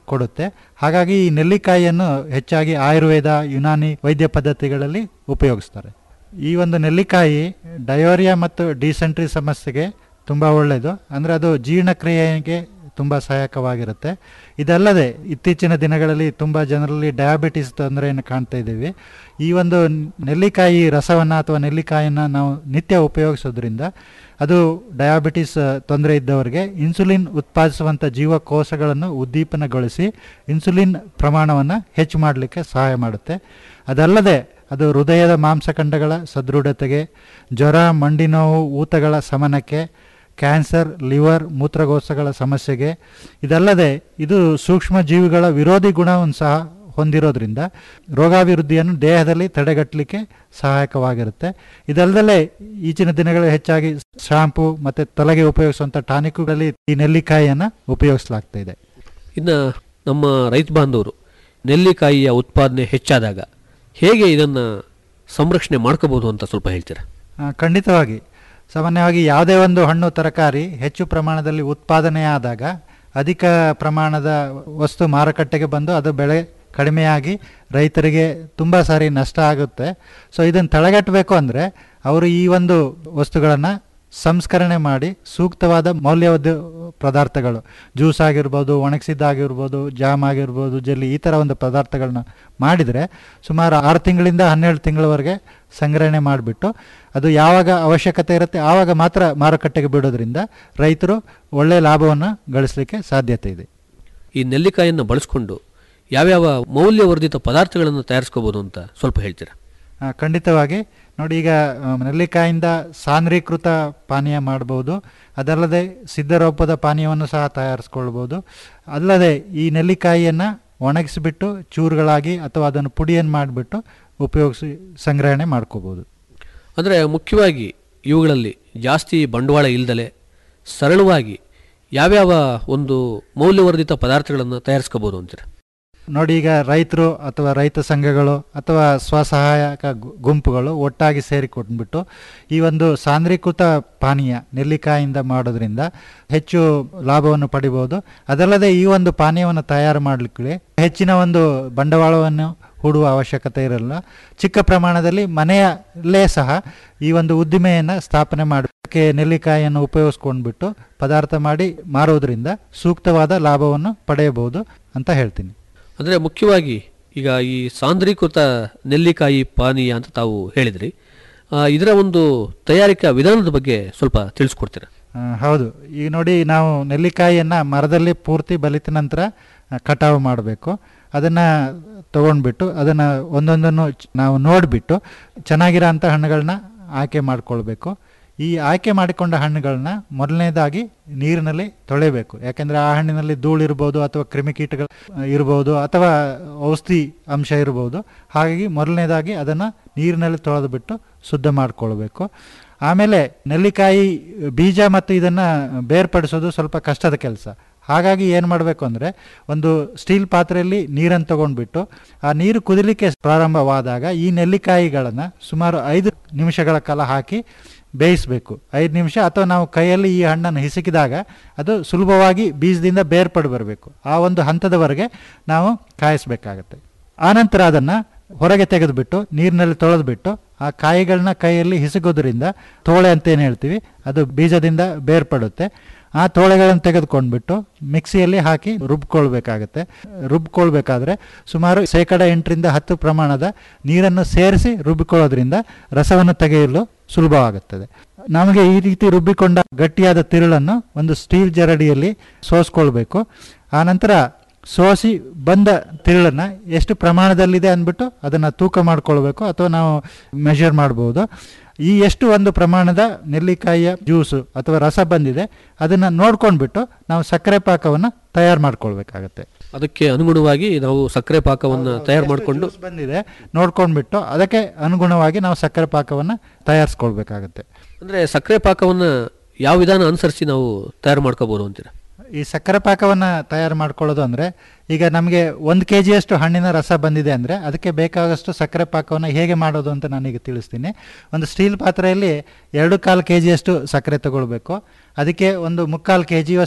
ಕೊಡುತ್ತೆ ಹಾಗಾಗಿ ಈ ನೆಲ್ಲಿಕಾಯಿಯನ್ನು ಹೆಚ್ಚಾಗಿ ಆಯುರ್ವೇದ ಯುನಾನಿ ವೈದ್ಯ ಪದ್ಧತಿಗಳಲ್ಲಿ ಉಪಯೋಗಿಸ್ತಾರೆ ಈ ಒಂದು ನೆಲ್ಲಿಕಾಯಿ ಡಯೋರಿಯಾ ಮತ್ತು ಡಿಸೆಂಟ್ರಿ ಸಮಸ್ಯೆಗೆ ತುಂಬ ಒಳ್ಳೆಯದು ಅಂದರೆ ಅದು ಜೀರ್ಣಕ್ರಿಯೆಗೆ ತುಂಬ ಸಹಾಯಕವಾಗಿರುತ್ತೆ ಇದಲ್ಲದೆ ಇತ್ತೀಚಿನ ದಿನಗಳಲ್ಲಿ ತುಂಬ ಜನರಲ್ಲಿ ಡಯಾಬಿಟಿಸ್ ತೊಂದರೆಯನ್ನು ಕಾಣ್ತಾ ಇದ್ದೀವಿ ಈ ಒಂದು ನೆಲ್ಲಿಕಾಯಿ ರಸವನ್ನು ಅಥವಾ ನೆಲ್ಲಿಕಾಯಿಯನ್ನು ನಾವು ನಿತ್ಯ ಉಪಯೋಗಿಸೋದ್ರಿಂದ ಅದು ಡಯಾಬಿಟಿಸ್ ತೊಂದರೆ ಇದ್ದವರಿಗೆ ಇನ್ಸುಲಿನ್ ಉತ್ಪಾದಿಸುವಂಥ ಜೀವಕೋಶಗಳನ್ನು ಉದ್ದೀಪನಗೊಳಿಸಿ ಇನ್ಸುಲಿನ್ ಪ್ರಮಾಣವನ್ನು ಹೆಚ್ಚು ಮಾಡಲಿಕ್ಕೆ ಸಹಾಯ ಮಾಡುತ್ತೆ ಅದಲ್ಲದೆ ಅದು ಹೃದಯದ ಮಾಂಸಖಂಡಗಳ ಸದೃಢತೆಗೆ ಜ್ವರ ಮಂಡಿ ನೋವು ಊತಗಳ ಶಮನಕ್ಕೆ ಕ್ಯಾನ್ಸರ್ ಲಿವರ್ ಮೂತ್ರಕೋಶಗಳ ಸಮಸ್ಯೆಗೆ ಇದಲ್ಲದೆ ಇದು ಸೂಕ್ಷ್ಮ ಜೀವಿಗಳ ವಿರೋಧಿ ಗುಣವನ್ನು ಸಹ ಹೊಂದಿರೋದ್ರಿಂದ ರೋಗಾಭಿವೃದ್ಧಿಯನ್ನು ದೇಹದಲ್ಲಿ ತಡೆಗಟ್ಟಲಿಕ್ಕೆ ಸಹಾಯಕವಾಗಿರುತ್ತೆ ಇದಲ್ಲದೆ ಈಚಿನ ದಿನಗಳಲ್ಲಿ ಹೆಚ್ಚಾಗಿ ಶಾಂಪು ಮತ್ತು ತಲೆಗೆ ಉಪಯೋಗಿಸುವಂಥ ಟಾನಿಕ್ಗಳಲ್ಲಿ ಈ ನೆಲ್ಲಿಕಾಯಿಯನ್ನು ಉಪಯೋಗಿಸಲಾಗ್ತಾ ಇದೆ ಇನ್ನು ನಮ್ಮ ರೈತ ಬಾಂಧವರು ನೆಲ್ಲಿಕಾಯಿಯ ಉತ್ಪಾದನೆ ಹೆಚ್ಚಾದಾಗ ಹೇಗೆ ಇದನ್ನು ಸಂರಕ್ಷಣೆ ಮಾಡ್ಕೋಬೋದು ಅಂತ ಸ್ವಲ್ಪ ಹೇಳ್ತೀರಾ ಆ, ಖಂಡಿತವಾಗಿ ಸಾಮಾನ್ಯವಾಗಿ ಯಾವುದೇ ಒಂದು ಹಣ್ಣು ತರಕಾರಿ ಹೆಚ್ಚು ಪ್ರಮಾಣದಲ್ಲಿ ಉತ್ಪಾದನೆಯಾದಾಗ ಅಧಿಕ ಪ್ರಮಾಣದ ವಸ್ತು ಮಾರುಕಟ್ಟೆಗೆ ಬಂದು ಅದು ಬೆಳೆ ಕಡಿಮೆಯಾಗಿ ರೈತರಿಗೆ ತುಂಬ ಸಾರಿ ನಷ್ಟ ಆಗುತ್ತೆ ಸೊ ಇದನ್ನು ತಡೆಗಟ್ಟಬೇಕು ಅಂದರೆ ಅವರು ಈ ಒಂದು ವಸ್ತುಗಳನ್ನು ಸಂಸ್ಕರಣೆ ಮಾಡಿ ಸೂಕ್ತವಾದ ಮೌಲ್ಯವರ್ಧ ಪದಾರ್ಥಗಳು ಜ್ಯೂಸ್ ಆಗಿರ್ಬೋದು ಒಣಗಿಸಿದ್ದಾಗಿರ್ಬೋದು ಜಾಮ್ ಆಗಿರ್ಬೋದು ಜೆಲ್ಲಿ ಈ ಥರ ಒಂದು ಪದಾರ್ಥಗಳನ್ನ ಮಾಡಿದರೆ ಸುಮಾರು ಆರು ತಿಂಗಳಿಂದ ಹನ್ನೆರಡು ತಿಂಗಳವರೆಗೆ ಸಂಗ್ರಹಣೆ ಮಾಡಿಬಿಟ್ಟು ಅದು ಯಾವಾಗ ಅವಶ್ಯಕತೆ ಇರುತ್ತೆ ಆವಾಗ ಮಾತ್ರ ಮಾರುಕಟ್ಟೆಗೆ ಬಿಡೋದ್ರಿಂದ ರೈತರು ಒಳ್ಳೆಯ ಲಾಭವನ್ನು ಗಳಿಸಲಿಕ್ಕೆ ಸಾಧ್ಯತೆ ಇದೆ ಈ ನೆಲ್ಲಿಕಾಯಿಯನ್ನು ಬಳಸ್ಕೊಂಡು ಯಾವ್ಯಾವ ಮೌಲ್ಯವರ್ಧಿತ ಪದಾರ್ಥಗಳನ್ನು ತಯಾರಿಸ್ಕೋಬೋದು ಅಂತ ಸ್ವಲ್ಪ ಹೇಳ್ತೀರಾ ಆ, ಖಂಡಿತವಾಗಿ ನೋಡಿ ಈಗ ಆ, ನೆಲ್ಲಿಕಾಯಿಂದ ಸಾಂದ್ರೀಕೃತ ಪಾನೀಯ ಮಾಡ್ಬೋದು ಅದಲ್ಲದೆ ಸಿದ್ಧರೂಪದ ಪಾನೀಯವನ್ನು ಸಹ ತಯಾರಿಸ್ಕೊಳ್ಬೋದು ಅಲ್ಲದೆ ಈ ನೆಲ್ಲಿಕಾಯಿಯನ್ನು ಒಣಗಿಸಿಬಿಟ್ಟು ಚೂರುಗಳಾಗಿ ಅಥವಾ ಅದನ್ನು ಪುಡಿಯನ್ನು ಮಾಡಿಬಿಟ್ಟು ಉಪಯೋಗಿಸಿ ಸಂಗ್ರಹಣೆ ಮಾಡ್ಕೋಬೋದು ಅಂದರೆ ಮುಖ್ಯವಾಗಿ ಇವುಗಳಲ್ಲಿ ಜಾಸ್ತಿ ಬಂಡವಾಳ ಇಲ್ದಲೆ ಸರಳವಾಗಿ ಯಾವ್ಯಾವ ಒಂದು ಮೌಲ್ಯವರ್ಧಿತ ಪದಾರ್ಥಗಳನ್ನು ತಯಾರಿಸ್ಕೋಬೋದು ಅಂತೀರಾ ನೋಡಿ ಈಗ ರೈತರು ಅಥವಾ ರೈತ ಸಂಘಗಳು ಅಥವಾ ಸ್ವಸಹಾಯಕ ಗು- ಗುಂಪುಗಳು ಒಟ್ಟಾಗಿ ಸೇರಿಕೊಂಡ್ಬಿಟ್ಟು ಈ ಒಂದು ಸಾಂದ್ರೀಕೃತ ಪಾನೀಯ ನೆಲ್ಲಿಕಾಯಿಂದ ಮಾಡೋದ್ರಿಂದ ಹೆಚ್ಚು ಲಾಭವನ್ನು ಪಡಿಬೋದು ಅದಲ್ಲದೆ ಈ ಒಂದು ಪಾನೀಯವನ್ನು ತಯಾರು ಮಾಡಲಿಕ್ಕೆ ಹೆಚ್ಚಿನ ಒಂದು ಬಂಡವಾಳವನ್ನು ಹೂಡುವ ಅವಶ್ಯಕತೆ ಇರಲ್ಲ ಚಿಕ್ಕ ಪ್ರಮಾಣದಲ್ಲಿ ಮನೆಯಲ್ಲೇ ಸಹ ಈ ಒಂದು ಉದ್ದಿಮೆಯನ್ನು ಸ್ಥಾಪನೆ ಮಾಡೋಕ್ಕೆ ನೆಲ್ಲಿಕಾಯಿಯನ್ನು ಉಪಯೋಗಿಸ್ಕೊಂಡ್ಬಿಟ್ಟು ಪದಾರ್ಥ ಮಾಡಿ ಮಾರೋದ್ರಿಂದ ಸೂಕ್ತವಾದ ಲಾಭವನ್ನು ಪಡೆಯಬಹುದು ಅಂತ ಹೇಳ್ತೀನಿ ಅಂದರೆ ಮುಖ್ಯವಾಗಿ ಈಗ ಈ ಸಾಂದ್ರೀಕೃತ ನೆಲ್ಲಿಕಾಯಿ ಪಾನೀಯ ಅಂತ ತಾವು ಹೇಳಿದ್ರಿ ಆ, ಇದರ ಒಂದು ತಯಾರಿಕಾ ವಿಧಾನದ ಬಗ್ಗೆ ಸ್ವಲ್ಪ ತಿಳಿಸ್ಕೊಡ್ತೀರಾ ಆ, ಹೌದು ಈಗ ನೋಡಿ ನಾವು ನೆಲ್ಲಿಕಾಯಿಯನ್ನು ಮರದಲ್ಲಿ ಪೂರ್ತಿ ಬಲಿತ ನಂತರ ಆ, ಕಟಾವು ಮಾಡಬೇಕು ಅದನ್ನು ತಗೊಂಡ್ಬಿಟ್ಟು ಅದನ್ನು ಒಂದೊಂದನ್ನು ಚ್- ನಾವು ನೋಡಿಬಿಟ್ಟು ಚೆನ್ನಾಗಿರೋ ಅಂಥ ಹಣ್ಣುಗಳನ್ನ ಆಯ್ಕೆ ಮಾಡ್ಕೊಳ್ಬೇಕು ಈ ಆಯ್ಕೆ ಮಾಡಿಕೊಂಡ ಹಣ್ಣುಗಳನ್ನ ಮೊದಲನೇದಾಗಿ ನೀರಿನಲ್ಲಿ ತೊಳೆಯಬೇಕು ಯಾಕೆಂದರೆ ಆ ಹಣ್ಣಿನಲ್ಲಿ ಧೂಳಿರ್ಬೋದು ಅಥವಾ ಕ್ರಿಮಿಕೀಟಗಳು ಆ, ಇರ್ಬೋದು ಅಥವಾ ಔಷಧಿ ಅಂಶ ಇರ್ಬೋದು ಹಾಗಾಗಿ ಮೊದಲನೇದಾಗಿ ಅದನ್ನು ನೀರಿನಲ್ಲಿ ತೊಳೆದು ಬಿಟ್ಟು ಶುದ್ಧ ಮಾಡಿಕೊಳ್ಬೇಕು ಆಮೇಲೆ ನೆಲ್ಲಿಕಾಯಿ ಬೀಜ ಮತ್ತು ಇದನ್ನು ಬೇರ್ಪಡಿಸೋದು ಸ್ವಲ್ಪ ಕಷ್ಟದ ಕೆಲಸ ಹಾಗಾಗಿ ಏನು ಮಾಡಬೇಕು ಅಂದರೆ ಒಂದು ಸ್ಟೀಲ್ ಪಾತ್ರೆಯಲ್ಲಿ ನೀರನ್ನು ತಗೊಂಡ್ಬಿಟ್ಟು ಆ ನೀರು ಕುದಿಲಿಕ್ಕೆ ಪ್ರಾರಂಭವಾದಾಗ ಈ ನೆಲ್ಲಿಕಾಯಿಗಳನ್ನು ಸುಮಾರು ಐದು ನಿಮಿಷಗಳ ಕಾಲ ಹಾಕಿ ಬೇಯಿಸಬೇಕು ಐದು ನಿಮಿಷ ಅಥವಾ ನಾವು ಕೈಯಲ್ಲಿ ಈ ಹಣ್ಣನ್ನು ಹಿಸುಕಿದಾಗ ಅದು ಸುಲಭವಾಗಿ ಬೀಜದಿಂದ ಬೇರ್ಪಡು ಬರಬೇಕು ಆ ಒಂದು ಹಂತದವರೆಗೆ ನಾವು ಕಾಯಿಸಬೇಕಾಗತ್ತೆ ಆನಂತರ ಅದನ್ನು ಹೊರಗೆ ತೆಗೆದುಬಿಟ್ಟು ನೀರಿನಲ್ಲಿ ತೊಳೆದ್ಬಿಟ್ಟು ಆ ಕಾಯಿಗಳನ್ನ ಕೈಯಲ್ಲಿ ಹಿಸುಗೋದ್ರಿಂದ ತೋಳೆ ಅಂತ ಏನು ಹೇಳ್ತೀವಿ ಅದು ಬೀಜದಿಂದ ಬೇರ್ಪಡುತ್ತೆ ಆ ತೋಳೆಗಳನ್ನು ತೆಗೆದುಕೊಂಡ್ಬಿಟ್ಟು ಮಿಕ್ಸಿಯಲ್ಲಿ ಹಾಕಿ ರುಬ್ಕೊಳ್ಬೇಕಾಗತ್ತೆ ರುಬ್ಕೊಳ್ಬೇಕಾದ್ರೆ ಸುಮಾರು ಶೇಕಡ ಎಂಟರಿಂದ ಹತ್ತು ಪ್ರಮಾಣದ ನೀರನ್ನು ಸೇರಿಸಿ ರುಬ್ಬಿಕೊಳ್ಳೋದ್ರಿಂದ ರಸವನ್ನು ತೆಗೆಯಲು ಸುಲಭವಾಗುತ್ತದೆ ನಮಗೆ ಈ ರೀತಿ ರುಬ್ಬಿಕೊಂಡ ಗಟ್ಟಿಯಾದ ತಿರುಳನ್ನು ಒಂದು ಸ್ಟೀಲ್ ಜರಡಿಯಲ್ಲಿ ಸೋಸ್ಕೊಳ್ಬೇಕು ಆನಂತರ ಸೋಸಿ ಬಂದ ತಿರುಳನ್ನು ಎಷ್ಟು ಪ್ರಮಾಣದಲ್ಲಿದೆ ಅಂದ್ಬಿಟ್ಟು ಅದನ್ನು ತೂಕ ಮಾಡ್ಕೊಳ್ಬೇಕು ಅಥವಾ ನಾವು ಮೆಷರ್ ಮಾಡ್ಬೋದು ಈ ಎಷ್ಟು ಒಂದು ಪ್ರಮಾಣದ ನೆಲ್ಲಿಕಾಯಿಯ ಜ್ಯೂಸು ಅಥವಾ ರಸ ಬಂದಿದೆ ಅದನ್ನು ನೋಡ್ಕೊಂಡ್ಬಿಟ್ಟು ನಾವು ಸಕ್ಕರೆ ಪಾಕವನ್ನು ತಯಾರು ಮಾಡ್ಕೊಳ್ಬೇಕಾಗತ್ತೆ ಅದಕ್ಕೆ ಅನುಗುಣವಾಗಿ ನಾವು ಸಕ್ಕರೆ ಪಾಕವನ್ನು ತಯಾರು ಮಾಡಿಕೊಂಡು ಜ್ಯೂಸ್ ಬಂದಿದೆ ನೋಡ್ಕೊಂಡ್ಬಿಟ್ಟು ಅದಕ್ಕೆ ಅನುಗುಣವಾಗಿ ನಾವು ಸಕ್ಕರೆ ಪಾಕವನ್ನು ತಯಾರಿಸ್ಕೊಳ್ಬೇಕಾಗತ್ತೆ ಅಂದರೆ ಸಕ್ಕರೆ ಪಾಕವನ್ನು ಯಾವ ವಿಧಾನ ಅನುಸರಿಸಿ ನಾವು ತಯಾರು ಮಾಡ್ಕೋಬೋದು ಅಂತೀರಾ ಈ ಸಕ್ಕರೆ ಪಾಕವನ್ನು ತಯಾರು ಮಾಡ್ಕೊಳ್ಳೋದು ಅಂದರೆ ಈಗ ನಮಗೆ ಒಂದು ಕೆ ಜಿಯಷ್ಟು ಹಣ್ಣಿನ ರಸ ಬಂದಿದೆ ಅಂದರೆ ಅದಕ್ಕೆ ಬೇಕಾದಷ್ಟು ಸಕ್ಕರೆ ಪಾಕವನ್ನು ಹೇಗೆ ಮಾಡೋದು ಅಂತ ನಾನೀಗ ತಿಳಿಸ್ತೀನಿ ಒಂದು ಸ್ಟೀಲ್ ಪಾತ್ರೆಯಲ್ಲಿ ಎರಡು ಕಾಲು ಕೆ ಜಿಯಷ್ಟು ಸಕ್ಕರೆ ತಗೊಳ್ಬೇಕು ಅದಕ್ಕೆ ಒಂದು ಮುಕ್ಕಾಲು ಕೆ ಜಿಯಷ್ಟು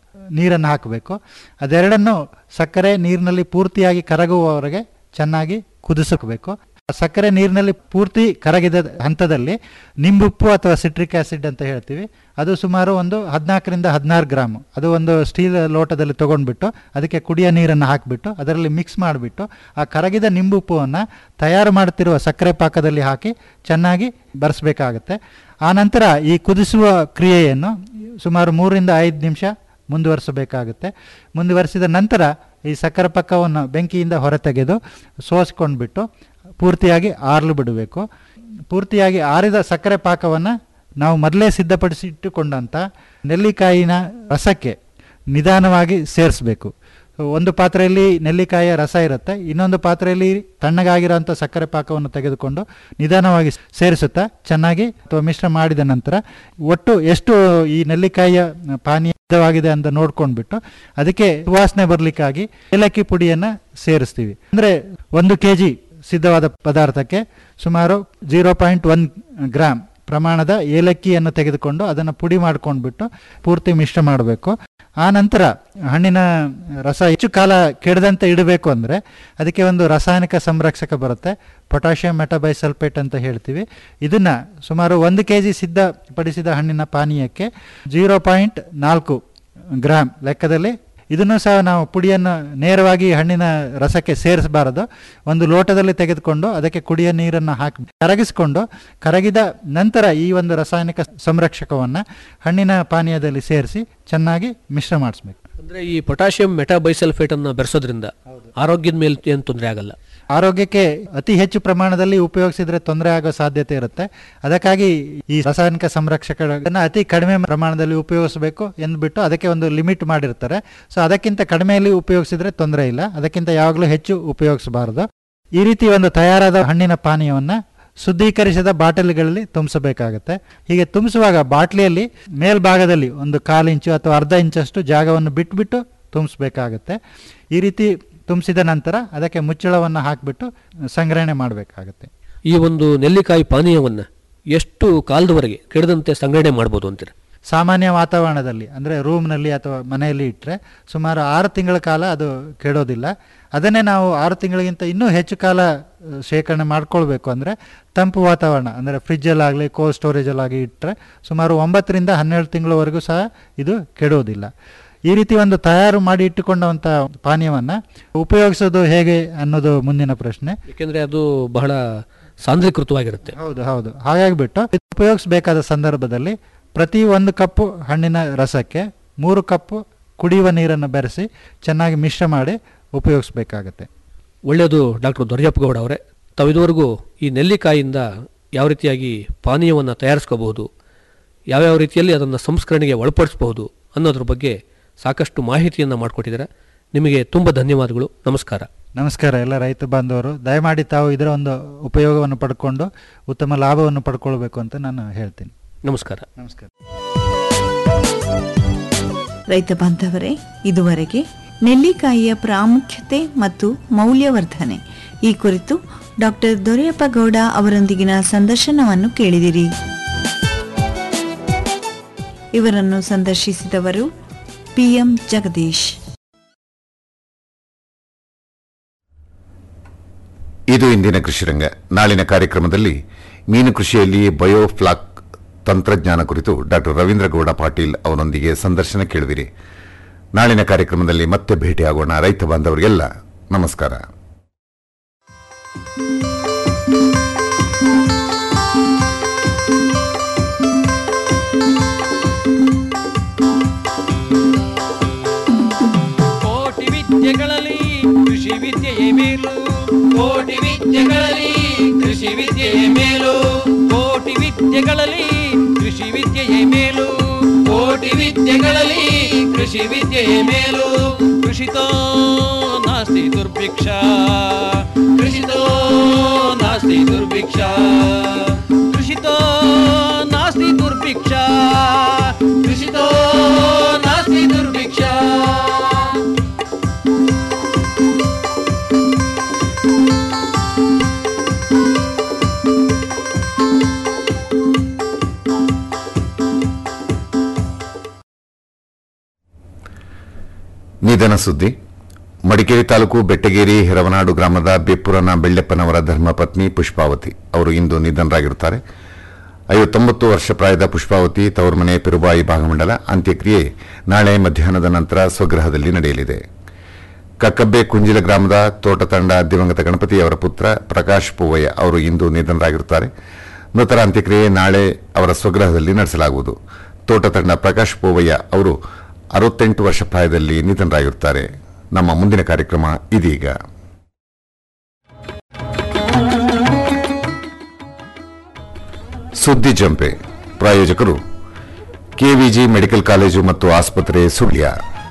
ನೀರನ್ನು ಹಾಕಬೇಕು ಅದೆರಡನ್ನು ಸಕ್ಕರೆ ನೀರಿನಲ್ಲಿ ಪೂರ್ತಿಯಾಗಿ ಕರಗುವವರೆಗೆ ಚೆನ್ನಾಗಿ ಕುದಿಸಬೇಕು ಆ ಸಕ್ಕರೆ ನೀರಿನಲ್ಲಿ ಪೂರ್ತಿ ಕರಗಿದ ಹಂತದಲ್ಲಿ ನಿಂಬುಪ್ಪು ಅಥವಾ ಸಿಟ್ರಿಕ್ ಆಸಿಡ್ ಅಂತ ಹೇಳ್ತೀವಿ ಅದು ಸುಮಾರು ಒಂದು ಹದಿನಾಲ್ಕರಿಂದ ಹದಿನಾರು ಗ್ರಾಮ್ ಅದು ಒಂದು ಸ್ಟೀಲ್ ಲೋಟದಲ್ಲಿ ತೊಗೊಂಡ್ಬಿಟ್ಟು ಅದಕ್ಕೆ ಕುಡಿಯೋ ನೀರನ್ನು ಹಾಕಿಬಿಟ್ಟು ಅದರಲ್ಲಿ ಮಿಕ್ಸ್ ಮಾಡಿಬಿಟ್ಟು ಆ ಕರಗಿದ ನಿಂಬುಪ್ಪುವನ್ನು ತಯಾರು ಮಾಡ್ತಿರುವ ಸಕ್ಕರೆ ಪಾಕದಲ್ಲಿ ಹಾಕಿ ಚೆನ್ನಾಗಿ ಬರೆಸಬೇಕಾಗತ್ತೆ ಆನಂತರ ಈ ಕುದಿಸುವ ಕ್ರಿಯೆಯನ್ನು ಸುಮಾರು ಮೂರರಿಂದ ಐದು ನಿಮಿಷ ಮುಂದುವರಿಸಬೇಕಾಗುತ್ತೆ ಮುಂದುವರಿಸಿದ ನಂತರ ಈ ಸಕ್ಕರೆ ಪಕ್ಕವನ್ನು ಬೆಂಕಿಯಿಂದ ಹೊರತೆಗೆದು ಸೋಸ್ಕೊಂಡ್ಬಿಟ್ಟು ಪೂರ್ತಿಯಾಗಿ ಆರಲು ಬಿಡಬೇಕು ಪೂರ್ತಿಯಾಗಿ ಆರಿದ ಸಕ್ಕರೆ ಪಾಕವನ್ನು ನಾವು ಮೊದಲೇ ಸಿದ್ಧಪಡಿಸಿ ಇಟ್ಟುಕೊಂಡಂಥ ನೆಲ್ಲಿಕಾಯಿನ ರಸಕ್ಕೆ ನಿಧಾನವಾಗಿ ಸೇರಿಸಬೇಕು ಒಂದು ಪಾತ್ರೆಯಲ್ಲಿ ನೆಲ್ಲಿಕಾಯಿಯ ರಸ ಇರುತ್ತೆ ಇನ್ನೊಂದು ಪಾತ್ರೆಯಲ್ಲಿ ತಣ್ಣಗಾಗಿರೋಂಥ ಸಕ್ಕರೆ ಪಾಕವನ್ನು ತೆಗೆದುಕೊಂಡು ನಿಧಾನವಾಗಿ ಸೇರಿಸುತ್ತಾ ಚೆನ್ನಾಗಿ ಅಥವಾ ಮಿಶ್ರ ಮಾಡಿದ ನಂತರ ಒಟ್ಟು ಎಷ್ಟು ಈ ನೆಲ್ಲಿಕಾಯಿಯ ಪಾನೀಯ ಸಿದ್ಧವಾಗಿದೆ ಅಂತ ನೋಡ್ಕೊಂಡ್ಬಿಟ್ಟು ಅದಕ್ಕೆ ಸುವಾಸನೆ ಬರಲಿಕ್ಕಾಗಿ ಏಲಕ್ಕಿ ಪುಡಿಯನ್ನು ಸೇರಿಸ್ತೀವಿ ಅಂದರೆ ಒಂದು ಕೆ ಜಿ ಸಿದ್ಧವಾದ ಪದಾರ್ಥಕ್ಕೆ ಸುಮಾರು ಜೀರೋ ಪಾಯಿಂಟ್ ಒನ್ ಗ್ರಾಮ್ ಪ್ರಮಾಣದ ಏಲಕ್ಕಿಯನ್ನು ತೆಗೆದುಕೊಂಡು ಅದನ್ನು ಪುಡಿ ಮಾಡ್ಕೊಂಡ್ಬಿಟ್ಟು ಪೂರ್ತಿ ಮಿಶ್ರ ಮಾಡಬೇಕು ಆ ನಂತರ ಹಣ್ಣಿನ ರಸ ಹೆಚ್ಚು ಕಾಲ ಕೆಡದಂತೆ ಇಡಬೇಕು ಅಂದರೆ ಅದಕ್ಕೆ ಒಂದು ರಾಸಾಯನಿಕ ಸಂರಕ್ಷಕ ಬರುತ್ತೆ ಪೊಟ್ಯಾಷಿಯಂ ಮೆಟಬೈಸಲ್ಫೇಟ್ ಅಂತ ಹೇಳ್ತೀವಿ ಇದನ್ನು ಸುಮಾರು ಒಂದು ಕೆ ಜಿ ಸಿದ್ಧಪಡಿಸಿದ ಹಣ್ಣಿನ ಪಾನೀಯಕ್ಕೆ ಜೀರೋ ಪಾಯಿಂಟ್ ನಾಲ್ಕು ಗ್ರಾಮ್ ಲೆಕ್ಕದಲ್ಲಿ ಇದನ್ನು ಸಹ ನಾವು ಪುಡಿಯನ್ನು ನೇರವಾಗಿ ಹಣ್ಣಿನ ರಸಕ್ಕೆ ಸೇರಿಸಬಾರದು ಒಂದು ಲೋಟದಲ್ಲಿ ತೆಗೆದುಕೊಂಡು ಅದಕ್ಕೆ ಕುಡಿಯೋ ನೀರನ್ನು ಹಾಕಿ ಕರಗಿಸಿಕೊಂಡು ಕರಗಿದ ನಂತರ ಈ ಒಂದು ರಾಸಾಯನಿಕ ಸಂರಕ್ಷಕವನ್ನು ಹಣ್ಣಿನ ಪಾನೀಯದಲ್ಲಿ ಸೇರಿಸಿ ಚೆನ್ನಾಗಿ ಮಿಶ್ರ ಮಾಡಿಸ್ಬೇಕು ಅಂದ್ರೆ ಈ ಪೊಟ್ಯಾಷಿಯಂ ಮೆಟಾಬೈಸಲ್ಫೇಟ್ ಅನ್ನ ಬೆರೆಸೋದ್ರಿಂದ ಆರೋಗ್ಯದ ಮೇಲೆ ಏನು ತೊಂದರೆ ಆಗಲ್ಲ ಆರೋಗ್ಯಕ್ಕೆ ಅತಿ ಹೆಚ್ಚು ಪ್ರಮಾಣದಲ್ಲಿ ಉಪಯೋಗಿಸಿದ್ರೆ ತೊಂದರೆ ಆಗೋ ಸಾಧ್ಯತೆ ಇರುತ್ತೆ ಅದಕ್ಕಾಗಿ ಈ ರಾಸಾಯನಿಕ ಸಂರಕ್ಷಕಗಳನ್ನ ಅತಿ ಕಡಿಮೆ ಪ್ರಮಾಣದಲ್ಲಿ ಉಪಯೋಗಿಸಬೇಕು ಎಂದ್ಬಿಟ್ಟು ಅದಕ್ಕೆ ಒಂದು ಲಿಮಿಟ್ ಮಾಡಿರ್ತಾರೆ ಸೊ ಅದಕ್ಕಿಂತ ಕಡಿಮೆಯಲ್ಲಿ ಉಪಯೋಗಿಸಿದ್ರೆ ತೊಂದರೆ ಇಲ್ಲ ಅದಕ್ಕಿಂತ ಯಾವಾಗಲೂ ಹೆಚ್ಚು ಉಪಯೋಗಿಸಬಾರದು ಈ ರೀತಿ ಒಂದು ತಯಾರಾದ ಹಣ್ಣಿನ ಪಾನೀಯವನ್ನ ಶುದ್ಧೀಕರಿಸಿದ ಬಾಟಲಿಗಳಲ್ಲಿ ತುಂಬಿಸಬೇಕಾಗತ್ತೆ ಹೀಗೆ ತುಂಬಿಸುವಾಗ ಬಾಟ್ಲಿಯಲ್ಲಿ ಮೇಲ್ಭಾಗದಲ್ಲಿ ಒಂದು ಕಾಲು ಇಂಚು ಅಥವಾ ಅರ್ಧ ಇಂಚಷ್ಟು ಜಾಗವನ್ನು ಬಿಟ್ಬಿಟ್ಟು ತುಂಬಿಸ್ಬೇಕಾಗತ್ತೆ ಈ ರೀತಿ ತುಂಬಿಸಿದ ನಂತರ ಅದಕ್ಕೆ ಮುಚ್ಚಳವನ್ನು ಹಾಕಿಬಿಟ್ಟು ಸಂಗ್ರಹಣೆ ಮಾಡಬೇಕಾಗತ್ತೆ ಈ ಒಂದು ನೆಲ್ಲಿಕಾಯಿ ಪಾನೀಯವನ್ನ ಎಷ್ಟು ಕಾಲದವರೆಗೆ ಕೆಡದಂತೆ ಸಂಗ್ರಹಣೆ ಮಾಡ್ಬೋದು ಅಂತೀರ ಸಾಮಾನ್ಯ ವಾತಾವರಣದಲ್ಲಿ ಅಂದರೆ ರೂಮ್ನಲ್ಲಿ ಅಥವಾ ಮನೆಯಲ್ಲಿ ಇಟ್ಟರೆ ಸುಮಾರು ಆರು ತಿಂಗಳ ಕಾಲ ಅದು ಕೆಡೋದಿಲ್ಲ ಅದನ್ನೇ ನಾವು ಆರು ತಿಂಗಳಿಗಿಂತ ಇನ್ನೂ ಹೆಚ್ಚು ಕಾಲ ಆ, ಶೇಖರಣೆ ಮಾಡ್ಕೊಳ್ಬೇಕು ಅಂದರೆ ತಂಪು ವಾತಾವರಣ ಅಂದರೆ ಫ್ರಿಜ್ಜಲ್ಲಾಗಲಿ ಕೋಲ್ಡ್ ಸ್ಟೋರೇಜಲ್ಲಾಗಿ ಇಟ್ಟರೆ ಸುಮಾರು ಒಂಬತ್ತರಿಂದ ಹನ್ನೆರಡು ತಿಂಗಳವರೆಗೂ ಸಹ ಇದು ಕೆಡೋದಿಲ್ಲ ಈ ರೀತಿ ಒಂದು ತಯಾರು ಮಾಡಿ ಇಟ್ಟುಕೊಂಡಂಥ ಪಾನೀಯವನ್ನು ಉಪಯೋಗಿಸೋದು ಹೇಗೆ ಅನ್ನೋದು ಮುಂದಿನ ಪ್ರಶ್ನೆ ಯಾಕೆಂದ್ರೆ ಅದು ಬಹಳ ಸಾಂದ್ರೀಕೃತವಾಗಿರುತ್ತೆ ಹೌದು ಹೌದು ಹಾಗಾಗಿಬಿಟ್ಟು ಇದು ಉಪಯೋಗಿಸಬೇಕಾದ ಸಂದರ್ಭದಲ್ಲಿ ಪ್ರತಿ ಒಂದು ಕಪ್ಪು ಹಣ್ಣಿನ ರಸಕ್ಕೆ ಮೂರು ಕಪ್ಪು ಕುಡಿಯುವ ನೀರನ್ನು ಬೆರೆಸಿ ಚೆನ್ನಾಗಿ ಮಿಶ್ರ ಮಾಡಿ ಉಪಯೋಗಿಸಬೇಕಾಗತ್ತೆ ಒಳ್ಳೆಯದು ಡಾಕ್ಟರ್ ದೊರೆಯಪ್ಪ ಗೌಡ ಅವರೇ ತಾವು ಇದುವರೆಗೂ ಈ ನೆಲ್ಲಿಕಾಯಿಯಿಂದ ಯಾವ ರೀತಿಯಾಗಿ ಪಾನೀಯವನ್ನು ತಯಾರಿಸ್ಕೋಬಹುದು ಯಾವ್ಯಾವ ರೀತಿಯಲ್ಲಿ ಅದನ್ನು ಸಂಸ್ಕರಣೆಗೆ ಒಳಪಡಿಸಬಹುದು ಅನ್ನೋದ್ರ ಬಗ್ಗೆ ಸಾಕಷ್ಟು ಮಾಹಿತಿಯನ್ನು ಮಾಡಿಕೊಟ್ಟಿದ್ದಾರೆ ನಿಮಗೆ ತುಂಬ ಧನ್ಯವಾದಗಳು ನಮಸ್ಕಾರ ನಮಸ್ಕಾರ ಎಲ್ಲ ರೈತ ಬಾಂಧವರು ದಯಮಾಡಿ ತಾವು ಇದರ ಒಂದು ಉಪಯೋಗವನ್ನು ಪಡ್ಕೊಂಡು ಉತ್ತಮ ಲಾಭವನ್ನು ಪಡ್ಕೊಳ್ಬೇಕು ಅಂತ ನಾನು ಹೇಳ್ತೀನಿ ನಮಸ್ಕಾರ ನಮಸ್ಕಾರ ರೈತ ಬಾಂಧವರೇ ಇದುವರೆಗೆ ನೆಲ್ಲಿಕಾಯಿಯ ಪ್ರಾಮುಖ್ಯತೆ ಮತ್ತು ಮೌಲ್ಯವರ್ಧನೆ ಈ ಕುರಿತು ಡಾಕ್ಟರ್ ದೊರೆಯಪ್ಪ ಗೌಡ ಅವರೊಂದಿಗಿನ ಸಂದರ್ಶನವನ್ನು ಕೇಳಿದಿರಿ ಇವರನ್ನು ಸಂದರ್ಶಿಸಿದವರು ಪಿಎಂ ಜಗದೀಶ್ ಇದು ಇಂದಿನ ಕೃಷಿರಂಗ ನಾಳಿನ ಕಾರ್ಯಕ್ರಮದಲ್ಲಿ ಮೀನು ಕೃಷಿಯಲ್ಲಿ ಬಯೋಫ್ಲಾಕ್ ತಂತ್ರಜ್ಞಾನ ಕುರಿತು ಡಾಕ್ಟರ್ ರವೀಂದ್ರ ಗೌಡ ಪಾಟೀಲ್ ಅವರೊಂದಿಗೆ ಸಂದರ್ಶನ ಕೇಳಿದಿರಿ ನಾಳಿನ ಕಾರ್ಯಕ್ರಮದಲ್ಲಿ ಮತ್ತೆ ಭೇಟಿಯಾಗೋಣ ರೈತ ಬಾಂಧವರಿಗೆಲ್ಲ ನಮಸ್ಕಾರ ಕೋಟಿ ವಿದ್ಯೆಗಳಲ್ಲಿ ಕೃಷಿ ವಿದ್ಯೆಯೇ ಮೇಲು ಕೋಟಿ ವಿದ್ಯೆಗಳಲ್ಲಿ ಕೃಷಿ ವಿದ್ಯೆಯೇ ಮೇಲು ಕೋಟಿ ವಿದ್ಯೆಗಳಲ್ಲಿ ಕೃಷಿ ವಿದ್ಯೆಯೇ ಮೇಲು ಕೋಟಿ ವಿದ್ಯೆಗಳಲ್ಲಿ ಕೃಷಿ ವಿದ್ಯೆಯೇ ಮೇಲು ಕೃಷಿತೋ ನಾಸ್ತಿ ದುರ್ಭಿಕ್ಷ ಕೃಷಿತೋ ನಾಸ್ತಿ ದುರ್ಭಿಕ್ಷ ಕೃಷಿತೋ ನಾಸ್ತಿ ದುರ್ಭಿಕ್ಷ ಕೃಷಿತೋ ನಾಸ್ತಿ ದುರ್ಭಿಕ್ಷ ನಿಧನ ಸುದ್ದಿ ಮಡಿಕೇರಿ ತಾಲೂಕು ಬೆಟ್ಟಗೇರಿ ಹೆರವನಾಡು ಗ್ರಾಮದ ಬೆಪ್ಪುರನ ಬೆಳ್ಳೆಪ್ಪನವರ ಧರ್ಮಪತ್ನಿ ಪುಷ್ಪಾವತಿ ಅವರು ಇಂದು ನಿಧನರಾಗಿರುತ್ತಾರೆ ಐವತ್ತೊಂಬತ್ತು ವರ್ಷ ಪ್ರಾಯದ ಪುಷ್ಪಾವತಿ ತವರ್ಮನೆ ಪೆರುಬಾಯಿ ಭಾಗಮಂಡಲ ಅಂತ್ಯಕ್ರಿಯೆ ನಾಳೆ ಮಧ್ಯಾಹ್ನದ ನಂತರ ಸ್ವಗೃಹದಲ್ಲಿ ನಡೆಯಲಿದೆ ಕಕ್ಕಬ್ಬೆ ಕುಂಜಿಲ ಗ್ರಾಮದ ತೋಟ ತಂಡ ದಿವಂಗತ ಗಣಪತಿ ಅವರ ಪುತ್ರ ಪ್ರಕಾಶ್ ಪೂವಯ್ಯ ಅವರು ಇಂದು ನಿಧನರಾಗಿರುತ್ತಾರೆ ಮೃತರ ಅಂತ್ಯಕ್ರಿಯೆ ನಾಳೆ ಅವರ ಸ್ವಗೃಹದಲ್ಲಿ ನಡೆಸಲಾಗುವುದು ತೋಟ ತಂಡ ಪ್ರಕಾಶ್ ಪೂವಯ್ಯ ಅವರು ಅರವತ್ತೆಂಟು ವರ್ಷ ಪ್ರಾಯದಲ್ಲಿ ನಿಧನರಾಗಿರುತ್ತಾರೆ ನಮ್ಮ ಮುಂದಿನ ಕಾರ್ಯಕ್ರಮ ಇದೀಗ ಸುದ್ದಿ ಜಂಪೆ ಪ್ರಾಯೋಜಕರು ಕೆವಿಜಿ ಮೆಡಿಕಲ್ ಕಾಲೇಜು ಮತ್ತು ಆಸ್ಪತ್ರೆ ಸುಳ್ಯ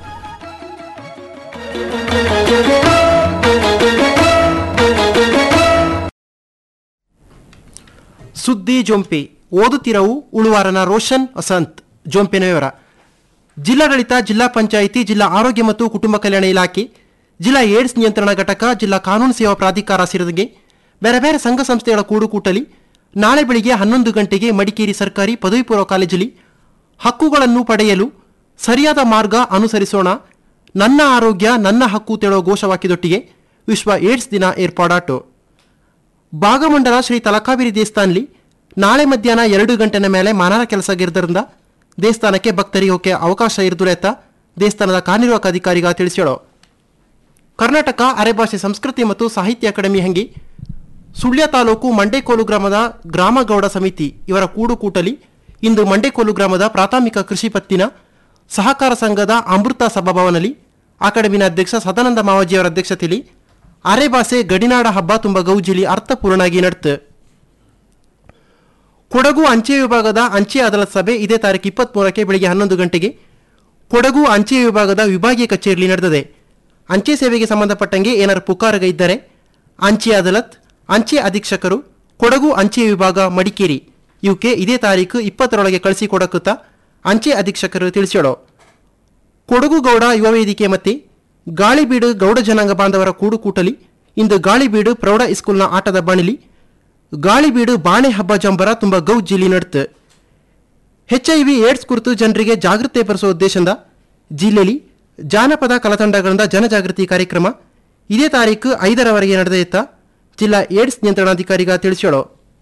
ಸುದ್ದಿ ಜೊಂಪೆ ಓದುತ್ತಿರವು ಉಳುವಾರನ ರೋಷನ್ ವಸಂತ್ ಜೊಂಪಿನ ವಿವರ ಜಿಲ್ಲಾಡಳಿತ ಜಿಲ್ಲಾ ಪಂಚಾಯಿತಿ ಜಿಲ್ಲಾ ಆರೋಗ್ಯ ಮತ್ತು ಕುಟುಂಬ ಕಲ್ಯಾಣ ಇಲಾಖೆ ಜಿಲ್ಲಾ ಏಡ್ಸ್ ನಿಯಂತ್ರಣ ಘಟಕ ಜಿಲ್ಲಾ ಕಾನೂನು ಸೇವಾ ಪ್ರಾಧಿಕಾರ ಸೇರಿದಂಗೆ ಬೇರೆ ಬೇರೆ ಸಂಘ ಸಂಸ್ಥೆಗಳ ಕೂಡುಕೂಟಲಿ ನಾಳೆ ಬೆಳಿಗ್ಗೆ ಹನ್ನೊಂದು ಗಂಟೆಗೆ ಮಡಿಕೇರಿ ಸರ್ಕಾರಿ ಪದವಿ ಪೂರ್ವ ಕಾಲೇಜಲ್ಲಿ ಹಕ್ಕುಗಳನ್ನು ಪಡೆಯಲು ಸರಿಯಾದ ಮಾರ್ಗ ಅನುಸರಿಸೋಣ ನನ್ನ ಆರೋಗ್ಯ ನನ್ನ ಹಕ್ಕು ತೆಳೋ ಘೋಷವಾಕ್ಯದೊಟ್ಟಿಗೆ ವಿಶ್ವ ಏಡ್ಸ್ ದಿನ ಏರ್ಪಾಡಾಟು ಭಾಗಮಂಡಲ ಶ್ರೀ ತಲಕಾವೇರಿ ದೇವಸ್ಥಾನಲಿ ನಾಳೆ ಮಧ್ಯಾಹ್ನ ಎರಡು ಗಂಟೆನ ಮೇಲೆ ಮಾನರ ಕೆಲಸ ಇರೋದ್ರಿಂದ ದೇವಸ್ಥಾನಕ್ಕೆ ಭಕ್ತರಿಗೆ ಹೋಗಕ್ಕೆ ಅವಕಾಶ ಇರುದುರೆತ್ತ ದೇವಸ್ಥಾನದ ಕಾರ್ಯನಿರ್ವಾಹಕ ಅಧಿಕಾರಿಗ ತಿಳಿಸ್ಯಾಳೋ ಕರ್ನಾಟಕ ಅರೆಭಾಷೆ ಸಂಸ್ಕೃತಿ ಮತ್ತು ಸಾಹಿತ್ಯ ಅಕಾಡೆಮಿ ಹಂಗಿ ಸುಳ್ಯ ತಾಲೂಕು ಮಂಡೇಕೋಲು ಗ್ರಾಮದ ಗ್ರಾಮಗೌಡ ಸಮಿತಿ ಇವರ ಕೂಡುಕೂಟಲಿ ಇಂದು ಮಂಡೇಕೋಲು ಗ್ರಾಮದ ಪ್ರಾಥಮಿಕ ಕೃಷಿ ಪತ್ತಿನ ಸಹಕಾರ ಸಂಘದ ಅಮೃತ ಸಭಾಭವನಲ್ಲಿ ಅಕಾಡೆಮಿನ ಅಧ್ಯಕ್ಷ ಸದಾನಂದ ಮಾವಜಿಯವರ ಅಧ್ಯಕ್ಷತೆಯಲ್ಲಿ ಅರೆಭಾಷೆ ಗಡಿನಾಡ ಹಬ್ಬ ತುಂಬ ಗೌಜಿಲಿ ಅರ್ಥಪೂರ್ಣಾಗಿ ನಡೆತು ಕೊಡಗು ಅಂಚೆ ವಿಭಾಗದ ಅಂಚೆ ಅದಾಲತ್ ಸಭೆ ಇದೇ ತಾರೀಕು ಇಪ್ಪತ್ಮೂರಕ್ಕೆ ಬೆಳಿಗ್ಗೆ ಹನ್ನೊಂದು ಗಂಟೆಗೆ ಕೊಡಗು ಅಂಚೆ ವಿಭಾಗದ ವಿಭಾಗೀಯ ಕಚೇರಿಯಲ್ಲಿ ನಡೆದಿದೆ ಅಂಚೆ ಸೇವೆಗೆ ಸಂಬಂಧಪಟ್ಟಂಗೆ ಏನಾರು ಪುಕಾರಗ ಇದ್ದರೆ ಅಂಚೆ ಅದಾಲತ್ ಅಂಚೆ ಅಧೀಕ್ಷಕರು ಕೊಡಗು ಅಂಚೆ ವಿಭಾಗ ಮಡಿಕೇರಿ ಇವಕ್ಕೆ ಇದೇ ತಾರೀಕು ಇಪ್ಪತ್ತರೊಳಗೆ ಕಳಿಸಿಕೊಡಕುತ್ತಾ ಅಂಚೆ ಅಧೀಕ್ಷಕರು ತಿಳಿಸ್ಯಾಳೋ ಕೊಡಗು ಗೌಡ ಯುವ ವೇದಿಕೆ ಮತ್ತೆ ಗಾಳಿಬೀಡು ಗೌಡ ಜನಾಂಗ ಬಾಂಧವರ ಕೂಡುಕೂಟಲಿ ಇಂದು ಗಾಳಿಬೀಡು ಪ್ರೌಢ ಇಸ್ಕೂಲ್ನ ಆಟದ ಬಾಣಿಲಿ ಗಾಳಿಬೀಡು ಬಾಣೆ ಹಬ್ಬ ಜಂಬರ ತುಂಬ ಗೌಜಿಲಿ ನಡೆತು ಎಚ್ಐವಿ ಏಡ್ಸ್ ಕುರಿತು ಜನರಿಗೆ ಜಾಗೃತಿ ಪಡಿಸುವ ಉದ್ದೇಶದಿಂದ ಜಿಲ್ಲೆಯಲ್ಲಿ ಜಾನಪದ ಕಲಾತಂಡಗಳಿಂದ ಜನಜಾಗೃತಿ ಕಾರ್ಯಕ್ರಮ ಇದೇ ತಾರೀಕು ಐದರವರೆಗೆ ನಡೆದೈತ ಜಿಲ್ಲಾ ಏಡ್ಸ್ ನಿಯಂತ್ರಣಾಧಿಕಾರಿಗ ತಿಳಿಸ್ಯಾಳೋ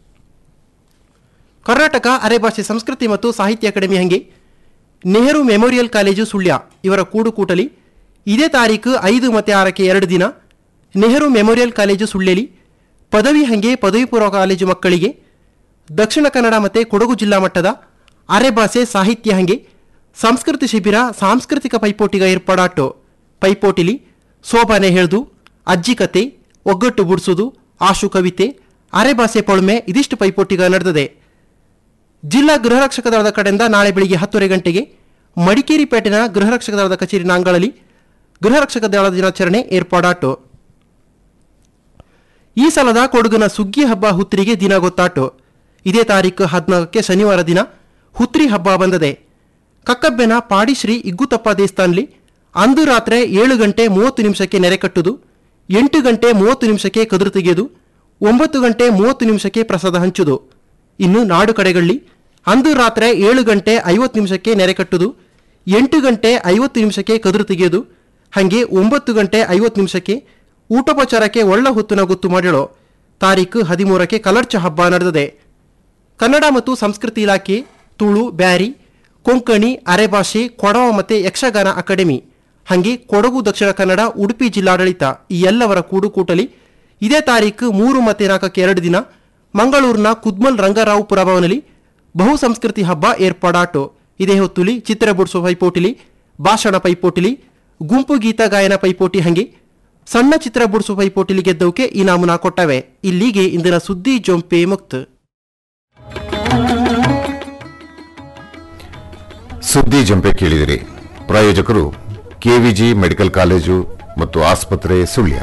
ಕರ್ನಾಟಕ ಅರೆಭಾಷೆ ಸಂಸ್ಕೃತಿ ಮತ್ತು ಸಾಹಿತ್ಯ ಅಕಾಡೆಮಿ ಹಂಗೆ ನೆಹರು ಮೆಮೋರಿಯಲ್ ಕಾಲೇಜು ಸುಳ್ಯ ಇವರ ಕೂಡುಕೂಟಲಿ ಇದೇ ತಾರೀಕು ಐದು ಮತ್ತು ಆರಕ್ಕೆ ಎರಡು ದಿನ ನೆಹರು ಮೆಮೋರಿಯಲ್ ಕಾಲೇಜು ಸುಳ್ಯಲಿ ಪದವಿ ಹಂಗೆ ಪದವಿ ಪೂರ್ವ ಕಾಲೇಜು ಮಕ್ಕಳಿಗೆ ದಕ್ಷಿಣ ಕನ್ನಡ ಮತ್ತು ಕೊಡಗು ಜಿಲ್ಲಾ ಮಟ್ಟದ ಅರೆಭಾಷೆ ಸಾಹಿತ್ಯ ಹಂಗೆ ಸಂಸ್ಕೃತಿ ಶಿಬಿರ ಸಾಂಸ್ಕೃತಿಕ ಪೈಪೋಟಿಗ ಏರ್ಪಾಡಾಟು ಪೈಪೋಟಿಲಿ ಸೋಬಾನೆ ಹೇಳ್ದು ಅಜ್ಜಿ ಕತೆ ಒಗ್ಗಟ್ಟು ಬುಡ್ಸುದು ಆಶು ಕವಿತೆ ಅರೆಭಾಷೆ ಪೊಳ್ಮೆ ಇದಿಷ್ಟು ಪೈಪೋಟಿಗ ನಡೆದಿದೆ ಜಿಲ್ಲಾ ಗೃಹರಕ್ಷಕ ದಳದ ಕಡೆಯಿಂದ ನಾಳೆ ಬೆಳಿಗ್ಗೆ ಹತ್ತುವರೆ ಗಂಟೆಗೆ ಮಡಿಕೇರಿ ಪೇಟೆನ ಗೃಹರಕ್ಷಕ ದಳದ ಕಚೇರಿ ನಾಂಗಳಲ್ಲಿ ಗೃಹರಕ್ಷಕ ದಳದ ದಿನಾಚರಣೆ ಏರ್ಪಾಡಾಟು ಈ ಸಲದ ಕೊಡಗಿನ ಸುಗ್ಗಿ ಹಬ್ಬ ಹುತ್ರಿಗೆ ದಿನ ಗೊತ್ತಾಟು ಇದೇ ತಾರೀಕು ಹದಿನಾಲ್ಕಕ್ಕೆ ಶನಿವಾರ ದಿನ ಹುತ್ರಿ ಹಬ್ಬ ಬಂದದೆ ಕಕ್ಕಬ್ಬೆನ ಪಾಡಿಶ್ರೀ ಇಗ್ಗುತಪ್ಪ ದೇವಸ್ಥಾನಲಿ ಅಂದು ರಾತ್ರಿ ಏಳು ಗಂಟೆ ಮೂವತ್ತು ನಿಮಿಷಕ್ಕೆ ನೆರೆ ಕಟ್ಟುದು ಎಂಟು ಗಂಟೆ ಮೂವತ್ತು ನಿಮಿಷಕ್ಕೆ ಕದುರು ತೆಗೆಯುವುದು ಒಂಬತ್ತು ಗಂಟೆ ಮೂವತ್ತು ನಿಮಿಷಕ್ಕೆ ಪ್ರಸಾದ ಹಂಚುದು ಇನ್ನು ನಾಡು ಕಡೆಗಳಲ್ಲಿ ಅಂದು ರಾತ್ರಿ ಏಳು ಗಂಟೆ ಐವತ್ತು ನಿಮಿಷಕ್ಕೆ ನೆರೆ ಕಟ್ಟುದು ಎಂಟು ಗಂಟೆ ಐವತ್ತು ನಿಮಿಷಕ್ಕೆ ಕದುರು ತೆಗೆಯುವುದು ಹಾಗೆ ಒಂಬತ್ತು ಗಂಟೆ ಐವತ್ತು ನಿಮಿಷಕ್ಕೆ ಊಟೋಪಚಾರಕ್ಕೆ ಒಳ್ಳ ಹೊತ್ತಿನ ಗೊತ್ತು ಮಾಡಿಳೋ ತಾರೀಕು ಹದಿಮೂರಕ್ಕೆ ಕಲರ್ಚ ಹಬ್ಬ ನಡೆದಿದೆ ಕನ್ನಡ ಮತ್ತು ಸಂಸ್ಕೃತಿ ಇಲಾಖೆ ತುಳು ಬ್ಯಾರಿ ಕೊಂಕಣಿ ಅರೆಭಾಷೆ ಕೊಡವ ಮತ್ತು ಯಕ್ಷಗಾನ ಅಕಾಡೆಮಿ ಹಾಗೆ ಕೊಡಗು ದಕ್ಷಿಣ ಕನ್ನಡ ಉಡುಪಿ ಜಿಲ್ಲಾಡಳಿತ ಈ ಎಲ್ಲವರ ಕೂಡುಕೂಟಲಿ ಇದೇ ತಾರೀಕು ಮೂರು ಮತ್ತು ನಾಲ್ಕಕ್ಕೆ ಎರಡು ದಿನ ಮಂಗಳೂರಿನ ಕುದ್ಮಲ್ ರಂಗರಾವ್ ಪುರಭವನಲ್ಲಿ ಬಹು ಸಂಸ್ಕೃತಿ ಹಬ್ಬ ಏರ್ಪಾಡಾಟು ಇದೇ ಹೊತ್ತುಲಿ ಚಿತ್ರ ಬಿಡಿಸುವ ಪೈಪೋಟಿಲಿ ಭಾಷಣ ಪೈಪೋಟಿಲಿ ಗುಂಪು ಗೀತ ಗಾಯನ ಪೈಪೋಟಿ ಹಂಗೆ ಸಣ್ಣ ಚಿತ್ರ ಬಿಡಿಸುವ ಪೈಪೋಟಿಲಿ ಗೆದ್ದವಕ್ಕೆ ಇನಾಮುನ ಕೊಟ್ಟವೆ ಇಲ್ಲಿಗೆ ಇಂದಿನ ಸುದ್ದಿ ಜೊಂಪೆ ಮುಕ್ತ ಸುದ್ದಿ ಜಂಪೆ ಕೇಳಿದಿರಿ ಪ್ರಾಯೋಜಕರು ಕೆವಿಜಿ ಮೆಡಿಕಲ್ ಕಾಲೇಜು ಮತ್ತು ಆಸ್ಪತ್ರೆ ಸುಳ್ಯ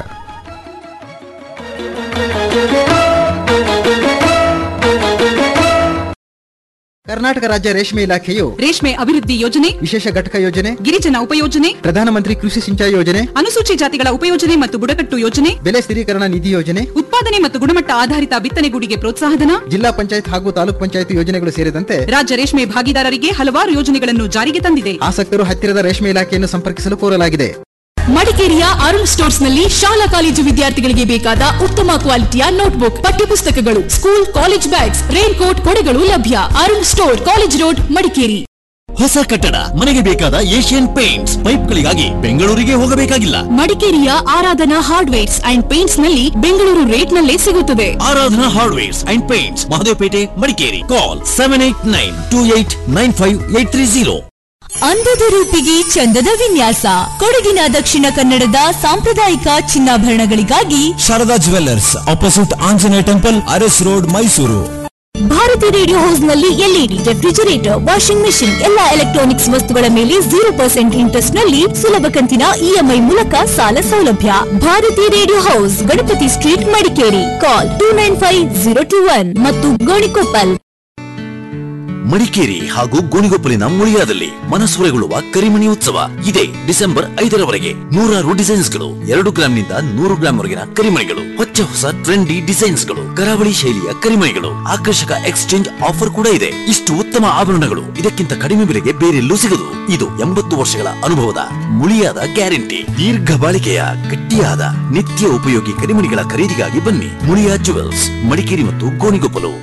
ಕರ್ನಾಟಕ ರಾಜ್ಯ ರೇಷ್ಮೆ ಇಲಾಖೆಯು ರೇಷ್ಮೆ ಅಭಿವೃದ್ಧಿ ಯೋಜನೆ ವಿಶೇಷ ಘಟಕ ಯೋಜನೆ ಗಿರಿಜನ ಉಪಯೋಜನೆ ಪ್ರಧಾನಮಂತ್ರಿ ಕೃಷಿ ಸಿಂಚಾಯಿ ಯೋಜನೆ ಅನುಸೂಚಿ ಜಾತಿಗಳ ಉಪಯೋಜನೆ ಮತ್ತು ಬುಡಕಟ್ಟು ಯೋಜನೆ ಬೆಲೆ ಸ್ಥಿರೀಕರಣ ನಿಧಿ ಯೋಜನೆ ಉತ್ಪಾದನೆ ಮತ್ತು ಗುಣಮಟ್ಟ ಆಧಾರಿತ ಬಿತ್ತನೆಗೂಡಿಗೆ ಪ್ರೋತ್ಸಾಹಧನ ಜಿಲ್ಲಾ ಪಂಚಾಯತ್ ಹಾಗೂ ತಾಲೂಕ್ ಪಂಚಾಯತ್ ಯೋಜನೆಗಳು ಸೇರಿದಂತೆ ರಾಜ್ಯ ರೇಷ್ಮೆ ಭಾಗಿದಾರರಿಗೆ ಹಲವಾರು ಯೋಜನೆಗಳನ್ನು ಜಾರಿಗೆ ತಂದಿದೆ ಆಸಕ್ತರು ಹತ್ತಿರದ ರೇಷ್ಮೆ ಇಲಾಖೆಯನ್ನು ಸಂಪರ್ಕಿಸಲು ಕೋರಲಾಗಿದೆ ಮಡಿಕೇರಿಯ ಅರುಣ್ ಸ್ಟೋರ್ಸ್ ನಲ್ಲಿ ಶಾಲಾ ಕಾಲೇಜು ವಿದ್ಯಾರ್ಥಿಗಳಿಗೆ ಬೇಕಾದ ಉತ್ತಮ ಕ್ವಾಲಿಟಿಯ ನೋಟ್ಬುಕ್ ಪಠ್ಯಪುಸ್ತಕಗಳು school college bags rain coat ಕೊಡೆಗಳು ಲಭ್ಯ Arun store college road Madikeri ಹೊಸ ಕಟ್ಟಡ ಮನೆಗೆ ಬೇಕಾದ ಏಷ್ಯನ್ ಪೇಂಟ್ಸ್ ಪೈಪ್ಗಳಿಗಾಗಿ ಬೆಂಗಳೂರಿಗೆ ಹೋಗಬೇಕಾಗಿಲ್ಲ ಮಡಿಕೇರಿಯ ಆರಾಧನಾ ಹಾರ್ಡ್ವೇರ್ಸ್ ಅಂಡ್ ಪೇಂಟ್ಸ್ ನಲ್ಲಿ ಬೆಂಗಳೂರು ರೇಟ್ ನಲ್ಲೇ ಸಿಗುತ್ತದೆ Aradhana hardwares and paints Mahadevapete Madikeri call seven eight nine two eight nine five eight three zero ಅಂದದ ರೂಪಿಗೆ ಚಂದದ ವಿನ್ಯಾಸ ಕೊಡಗಿನ ದಕ್ಷಿಣ ಕನ್ನಡದ ಸಾಂಪ್ರದಾಯಿಕ ಚಿನ್ನಾಭರಣಗಳಿಗಾಗಿ Sharada jewellers opposite Anjaneya temple Aras road Mysuru Bharati radio house ನಲ್ಲಿ ಎಲ್ಇಡಿ ರೆಫ್ರಿಜರೇಟರ್ ವಾಷಿಂಗ್ ಮೆಷಿನ್ ಎಲ್ಲಾ ಎಲೆಕ್ಟ್ರಾನಿಕ್ಸ್ ವಸ್ತುಗಳ ಮೇಲೆ ಜೀರೋ ಪರ್ಸೆಂಟ್ ಇಂಟ್ರೆಸ್ಟ್ ನಲ್ಲಿ ಸುಲಭ ಕಂತಿನ ಇಎಂಐ ಮೂಲಕ ಸಾಲ ಸೌಲಭ್ಯ Bharati radio house Ganapati street Madikeri call two nine five zero two one ಮತ್ತು ಗೋಣಿಕೊಪ್ಪಲ್ ಮಡಿಕೇರಿ ಹಾಗೂ ಗೋಣಿಗೊಪ್ಪಲಿನ ಮುಳಿಯಾದಲ್ಲಿ ಮನಸೂರೆಗೊಳ್ಳುವ ಕರಿಮಣಿ ಉತ್ಸವ ಇದೆ ಡಿಸೆಂಬರ್ ಐದರವರೆಗೆ ನೂರಾರು ಡಿಸೈನ್ಸ್ಗಳು ಎರಡು ಗ್ರಾಂನಿಂದ ನೂರು ಗ್ರಾಂ ವರೆಗಿನ ಕರಿಮಣಿಗಳು ಹೊಚ್ಚ ಹೊಸ ಟ್ರೆಂಡಿ ಡಿಸೈನ್ಸ್ಗಳು ಕರಾವಳಿ ಶೈಲಿಯ ಕರಿಮಣಿಗಳು ಆಕರ್ಷಕ ಎಕ್ಸ್ಚೇಂಜ್ ಆಫರ್ ಕೂಡ ಇದೆ ಇಷ್ಟು ಉತ್ತಮ ಆಭರಣಗಳು ಇದಕ್ಕಿಂತ ಕಡಿಮೆ ಬೆಲೆಗೆ ಬೇರೆಲ್ಲೂ ಸಿಗದು ಇದು ಎಂಬತ್ತು ವರ್ಷಗಳ ಅನುಭವದ ಮುಳಿಯಾದ ಗ್ಯಾರಂಟಿ ದೀರ್ಘ ಬಾಳಿಕೆಯ ಗಟ್ಟಿಯಾದ ನಿತ್ಯ ಉಪಯೋಗಿ ಕರಿಮಣಿಗಳ ಖರೀದಿಗಾಗಿ ಬನ್ನಿ ಮುಳಿಯಾ ಜುವೆಲ್ಸ್ ಮಡಿಕೇರಿ ಮತ್ತು Gonikoppal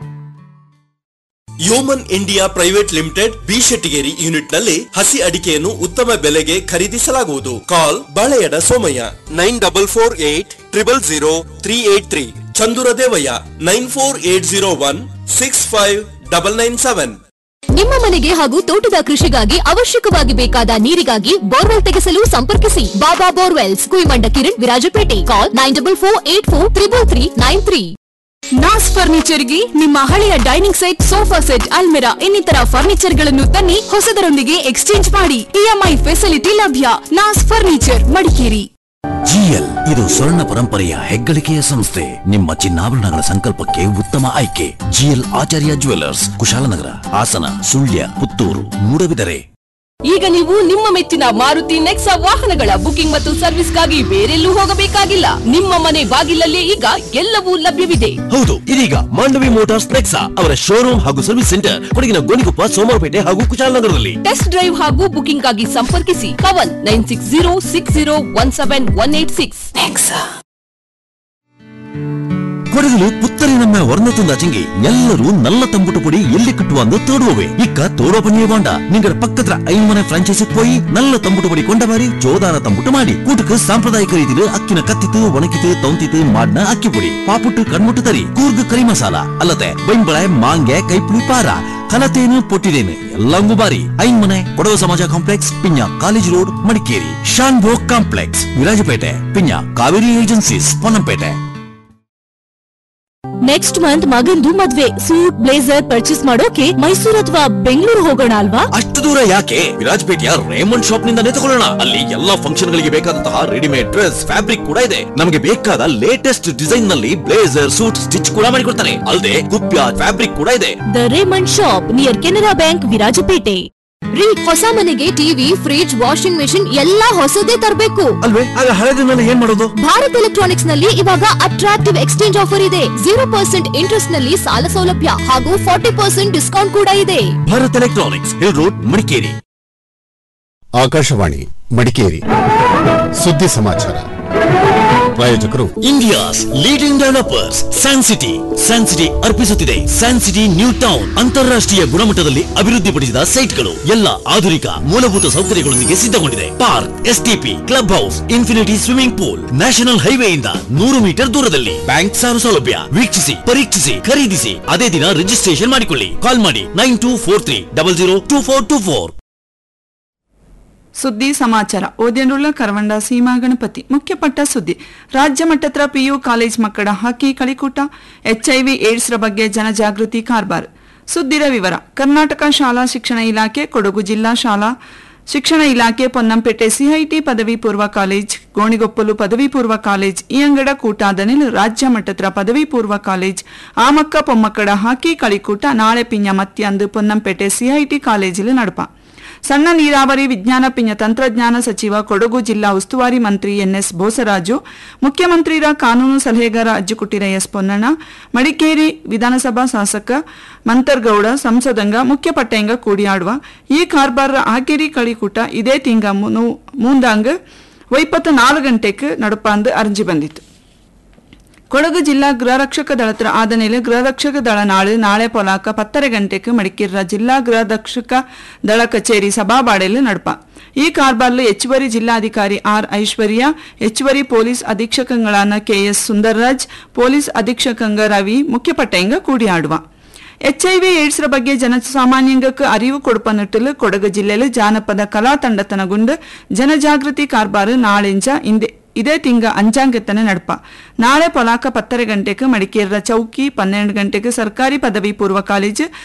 Yeoman India private limited B Shettigeri unit ನಲ್ಲಿ ಹಸಿ ಅಡಿಕೆಯನ್ನು ಉತ್ತಮ ಬೆಲೆಗೆ ಖರೀದಿಸಲಾಗುವುದು call Baleyada Somaiah nine double four eight triple zero three eight three Chandura Devaiah nine four eight zero one six five double nine seven ನಿಮ್ಮ ಮನೆಗೆ ಹಾಗೂ ತೋಟದ ಕೃಷಿಗಾಗಿ ಅವಶ್ಯಕವಾಗಿ ಬೇಕಾದ ನೀರಿಗಾಗಿ ಬೋರ್ವೆಲ್ ತೆಗೆಸಲು ಸಂಪರ್ಕಿಸಿ Baba borewells Kuymanda Kiran Virajpet call nine double four eight four triple three nine three Naz ಫರ್ನಿಚರ್ಗೆ ನಿಮ್ಮ ಹಳೆಯ ಡೈನಿಂಗ್ ಸೆಟ್ ಸೋಫಾ ಸೆಟ್ ಅಲ್ಮೆರಾ ಇನ್ನಿತರ ಫರ್ನಿಚರ್ ಗಳನ್ನು ತನ್ನಿ ಹೊಸದರೊಂದಿಗೆ ಎಕ್ಸ್ಚೇಂಜ್ ಮಾಡಿ ಇಎಂಐ ಫೆಸಿಲಿಟಿ ಲಭ್ಯ ನಾಸ್ ಫರ್ನಿಚರ್ ಮಡಿಕೇರಿ ಜಿಎಲ್ ಇದು ಸ್ವರ್ಣ ಪರಂಪರೆಯ ಹೆಗ್ಗಳಿಕೆಯ ಸಂಸ್ಥೆ ನಿಮ್ಮ ಚಿನ್ನಾಭರಣಗಳ ಸಂಕಲ್ಪಕ್ಕೆ ಉತ್ತಮ ಆಯ್ಕೆ ಜಿಎಲ್ ಆಚಾರ್ಯ ಜುವೆಲ್ಲರ್ಸ್ ಕುಶಾಲನಗರ ಹಾಸನ ಸುಳ್ಯ ಪುತ್ತೂರು ಮೂಡಬಿದರೆ ಈಗ ನೀವು ನಿಮ್ಮ ಮೆಚ್ಚಿನ ಮಾರುತಿ ನೆಕ್ಸಾ ವಾಹನಗಳ ಬುಕಿಂಗ್ ಮತ್ತು ಸರ್ವಿಸ್ಗಾಗಿ ಬೇರೆಲ್ಲೂ ಹೋಗಬೇಕಾಗಿಲ್ಲ ನಿಮ್ಮ ಮನೆ ಬಾಗಿಲಲ್ಲೇ ಈಗ ಎಲ್ಲವೂ ಲಭ್ಯವಿದೆ ಹೌದು ಇದೀಗ ಮಾಂಡವಿ ಮೋಟಾರ್ಸ್ ನೆಕ್ಸಾ ಅವರ ಶೋರೂಮ್ ಹಾಗೂ ಸರ್ವಿಸ್ ಸೆಂಟರ್ ಕೊಡಗಿನ ಗೋಣಿಕೊಪ್ಪ ಸೋಮವಾರಪೇಟೆ ಹಾಗೂ ಕುಶಾಲನಗರದಲ್ಲಿ ಟೆಸ್ಟ್ ಡ್ರೈವ್ ಹಾಗೂ ಬುಕಿಂಗ್ ಆಗಿ ಸಂಪರ್ಕಿಸಿ Kavan nine six zero six zero one seven one eight six ಕೊಡಗಲು ಪುತ್ತರಿನಮ್ಮ ವರ್ಣ ತುಂದಾಚೆಂಗಿ ಎಲ್ಲರೂ நல்ல தம்புட்டு பொடி எள்ளி கட்டுவாங்க தேடுவோவே இக்க தோடோ பண்ணிய வேண்டா நீங்க பக்கத்துல ஐமனை பிரான்ச்சைசி போய் நல்ல தம்புட்டு பொடி கொண்ட மாதிரி ಜೋದಾನ ತಂಬುಟ್ಟು ಮಾಡಿ ಕೂಟಕ್ಕೆ ಸಾಂಪ್ರದಾಯಿಕ ರೀತಿಯಲ್ಲಿ ಅಕ್ಕಿನ ಕತ್ತಿತು ಒಣಕಿತು ತೌಂತಿತು ಮಾಡಿನ ಅಕ್ಕಿ ಪುಡಿ ಪಾಪುಟ್ಟು ಕಣ್ಮುಟ್ಟು ತರಿ ಕೂರ್ಗ ಕರಿ ಮಸಾಲ ಅಲ್ಲದೆ ಬೈಂಬಳೆ ಮಾಂಗೆ ಕೈಪುಳಿ ಪಾರ ಕಲತೇನು ಪೊಟ್ಟಿದೇನು ಎಲ್ಲಂಗೂ ಬಾರಿ ಐನ್ಮನೆ Kodava Samaja complex Pinja college road Madikeri Shan Bhog complex Virajpet Pinja Kaveri agencies Ponnampet next month ಮಗಂದು ಮದ್ವೆ ಸೂಟ್ ಬ್ಲೇಸರ್ ಪರ್ಚೇಸ್ ಮಾಡೋಕೆ ಮೈಸೂರು ಅಥವಾ ಬೆಂಗಳೂರು ಹೋಗೋಣ ಅಲ್ವಾ ಅಷ್ಟು ದೂರ ಯಾಕೆ ವಿರಾಜಪೇಟೆಯ ರೇಮಂಡ್ ಶಾಪ್ ನಿಂದಾನೇ ತಗೊಳ್ಳೋಣ ಅಲ್ಲಿ ಎಲ್ಲಾ ಫಂಕ್ಷನ್ ಗಳಿಗೆ ಬೇಕಾದಂತಹ ರೆಡಿಮೇಡ್ ಡ್ರೆಸ್ ಫ್ಯಾಬ್ರಿಕ್ ಕೂಡ ಇದೆ ನಮಗೆ ಬೇಕಾದ ಲೇಟೆಸ್ಟ್ ಡಿಸೈನ್ ನಲ್ಲಿ ಬ್ಲೇಸರ್ ಸೂಟ್ ಸ್ಟಿಚ್ ಕೂಡ ಮಾಡಿಕೊಡ್ತಾನೆ ಅಲ್ಲದೆ ಕುಪ್ಯ ಫ್ಯಾಬ್ರಿಕ್ ಕೂಡ ಇದೆ the Raymond shop near Canara bank Virajpet ರೀ ಹೊಸ ಮನೆಗೆ ಟಿವಿ ಫ್ರಿಡ್ಜ್ ವಾಷಿಂಗ್ ಮೆಷಿನ್ ಎಲ್ಲಾ ಹೊಸದೇ ತರಬೇಕು ಅಲ್ವೇ ಆಗ ಹಳೆದನ್ನೆಲ್ಲ ಏನ್ ಮಾಡೋದು ಭಾರತ್ ಎಲೆಕ್ಟ್ರಾನಿಕ್ಸ್ ನಲ್ಲಿ ಇವಾಗ ಅಟ್ರಾಕ್ಟಿವ್ ಎಕ್ಸ್ಚೇಂಜ್ ಆಫರ್ ಇದೆ ಜೀರೋ ಪರ್ಸೆಂಟ್ ಇಂಟ್ರೆಸ್ಟ್ ನಲ್ಲಿ ಸಾಲ ಸೌಲಭ್ಯ ಹಾಗೂ ಫಾರ್ಟಿ ಪರ್ಸೆಂಟ್ ಡಿಸ್ಕೌಂಟ್ ಕೂಡ ಇದೆ Bharat electronics hill road Madikeri Akashvani Madikeri ಸುದ್ದಿ ಸಮಾಚಾರ ಪ್ರಾಯೋಜಕರು India's leading developers Sun City Sun City ಅರ್ಪಿಸುತ್ತಿದೆ ಸ್ಯಾನ್ ಸಿಟಿ ನ್ಯೂ ಟೌನ್ ಅಂತಾರಾಷ್ಟ್ರೀಯ ಗುಣಮಟ್ಟದಲ್ಲಿ ಅಭಿವೃದ್ಧಿಪಡಿಸಿದ ಸೈಟ್ಗಳು ಎಲ್ಲ ಆಧುನಿಕ ಮೂಲಭೂತ ಸೌಕರ್ಯಗಳೊಂದಿಗೆ ಸಿದ್ಧಗೊಂಡಿದೆ park STP club house infinity swimming pool national ಹೈವೇಯಿಂದ ನೂರು ಮೀಟರ್ ದೂರದಲ್ಲಿ ಬ್ಯಾಂಕ್ ಸಾಲ ಸೌಲಭ್ಯ ವೀಕ್ಷಿಸಿ ಪರೀಕ್ಷಿಸಿ ಖರೀದಿಸಿ ಅದೇ ದಿನ ರಿಜಿಸ್ಟ್ರೇಷನ್ ಮಾಡಿಕೊಳ್ಳಿ ಕಾಲ್ ಮಾಡಿ nine two four three double zero two four two four ಸುದ್ದಿ ಸಮಾಚಾರ ಓದ್ಯಂಡುಳ್ಳ ಕರವಂಡ ಸೀಮಾ ಗಣಪತಿ ಮುಖ್ಯಪಟ್ಟ ಸುದ್ದಿ ರಾಜ್ಯ ಮಟ್ಟದ ಪಿಯು ಕಾಲೇಜ್ ಮಕ್ಕಳ ಹಾಕಿ ಕಳಿಕೂಟ ಎಚ್ಐವಿ ಏಡ್ಸ್ರ ಬಗ್ಗೆ ಜನಜಾಗೃತಿ ಕಾರ್ಬಾರ್ ಸುದ್ದಿರ ವಿವರ ಕರ್ನಾಟಕ ಶಾಲಾ ಶಿಕ್ಷಣ ಇಲಾಖೆ ಕೊಡಗು ಜಿಲ್ಲಾ ಶಾಲಾ ಶಿಕ್ಷಣ ಇಲಾಖೆ ಪೊನ್ನಂಪೇಟೆ ಸಿಐಟಿ ಪದವಿ ಪೂರ್ವ ಕಾಲೇಜ್ ಗೋಣಿಗೊಪ್ಪಲು ಪದವಿ ಪೂರ್ವ ಕಾಲೇಜ್ ಈ ಅಂಗಡ ಕೂಟಾದನಿಲ್ ರಾಜ್ಯ ಮಟ್ಟದ ಪದವಿ ಪೂರ್ವ ಕಾಲೇಜ್ ಆಮಕ್ಕ ಪೊಮ್ಮಕ್ಕಡ ಹಾಕಿ ಕಳಿಕೂಟ ನಾಳೆ ಪಿಂಜ ಮತ್ಯಂದು ಪೊನ್ನಂಪೇಟೆ ಸಿಐಟಿ ಕಾಲೇಜಿಲು ನಡಪ ಸಣ್ಣ ನೀರಾವರಿ ವಿಜ್ಞಾನ ಪಿಂಜ ತಂತ್ರಜ್ಞಾನ ಸಚಿವ ಕೊಡಗು ಜಿಲ್ಲಾ ಉಸ್ತುವಾರಿ ಮಂತ್ರಿ ಎನ್ಎಸ್ ಬೋಸರಾಜು ಮುಖ್ಯಮಂತ್ರಿರ ಕಾನೂನು ಸಲಹೆಗಾರ ಅಜ್ಜುಕುಟ್ಟಿರ ಎಸ್ ಪೊನ್ನಣ್ಣ ಮಡಿಕೇರಿ ವಿಧಾನಸಭಾ ಶಾಸಕ ಮಂತರ್ಗೌಡ ಸಂಸದಂಗ ಮುಖ್ಯಪಟ್ಟೆಂಗ ಕೂಡಿಯಾಡುವ ಈ ಕಾರ್ಬಾರ ಆಕೇರಿ ಕಳಿಕೂಟ ಇದೇ ತಿಂಗ ಮೂಂದಾಂಗ್ ಒಯ್ಪತ್ತು ನಾಲ್ಕು ಗಂಟೆಗೆ ನಡುಪಾಂದು ಅರ್ಜಿ ಬಂದಿತ್ತು ಕೊಡಗು ಜಿಲ್ಲಾ ಗೃಹರಕ್ಷಕ ದಳತ್ರ ಆದನೆಲೆ ಗೃಹರಕ್ಷಕ ದಳ ನಾಳೆ ನಾಳೆ ಪೊಲಾಕ ಪತ್ತರ ಗಂಟೆಗೆ ಮಡಿಕೇರ ಜಿಲ್ಲಾ ಗೃಹರಕ್ಷಕ ದಳ ಕಚೇರಿ ಸಭಾಬಾಡೆಲು ನಡಪ ಈ ಕಾರ್ಬಾರ್ಲು ಹೆಚ್ಚುವರಿ ಜಿಲ್ಲಾಧಿಕಾರಿ ಆರ್ ಐಶ್ವರ್ಯ ಹೆಚ್ಚುವರಿ ಪೊಲೀಸ್ ಅಧೀಕ್ಷಕಗಳಾದ ಕೆಎಸ್ ಸುಂದರ್ರಾಜ್ ಪೊಲೀಸ್ ಅಧೀಕ್ಷಕಂಗ ರವಿ ಮುಖ್ಯಪಟ್ಟೆಂಗ ಕೂಡಿಯಾಡುವ ಎಚ್ಐವಿ ಏಡ್ಸ್ ರ ಬಗ್ಗೆ ಜನಸಾಮಾನ್ಯಂಗಕ್ಕೆ ಅರಿವು ಕೊಡುಪ ನಿಟ್ಟಲು ಕೊಡಗು ಜಿಲ್ಲೆಯಲ್ಲಿ ಜಾನಪದ ಕಲಾ ತಂಡತನಗೊಂಡು ಜನಜಾಗೃತಿ ಕಾರ್ಬಾರು ನಾಳೆಂಜ ಇಂದೆ ಇದೇ ತಿಂಗ ಅಂಚಾಂಗೆತ್ತನೆ ನಡಪ ನಾಳೆ ಪೊಲಾಕ ಪತ್ತರ ಗಂಟೆಗೆ ಮಡಿಕೇರಿಯ ಚೌಕಿ ಪನ್ನೆರಡು ಗಂಟೆಗೆ ಸರ್ಕಾರಿ ಪದವಿ ಪೂರ್ವ ಕಾಲೇಜು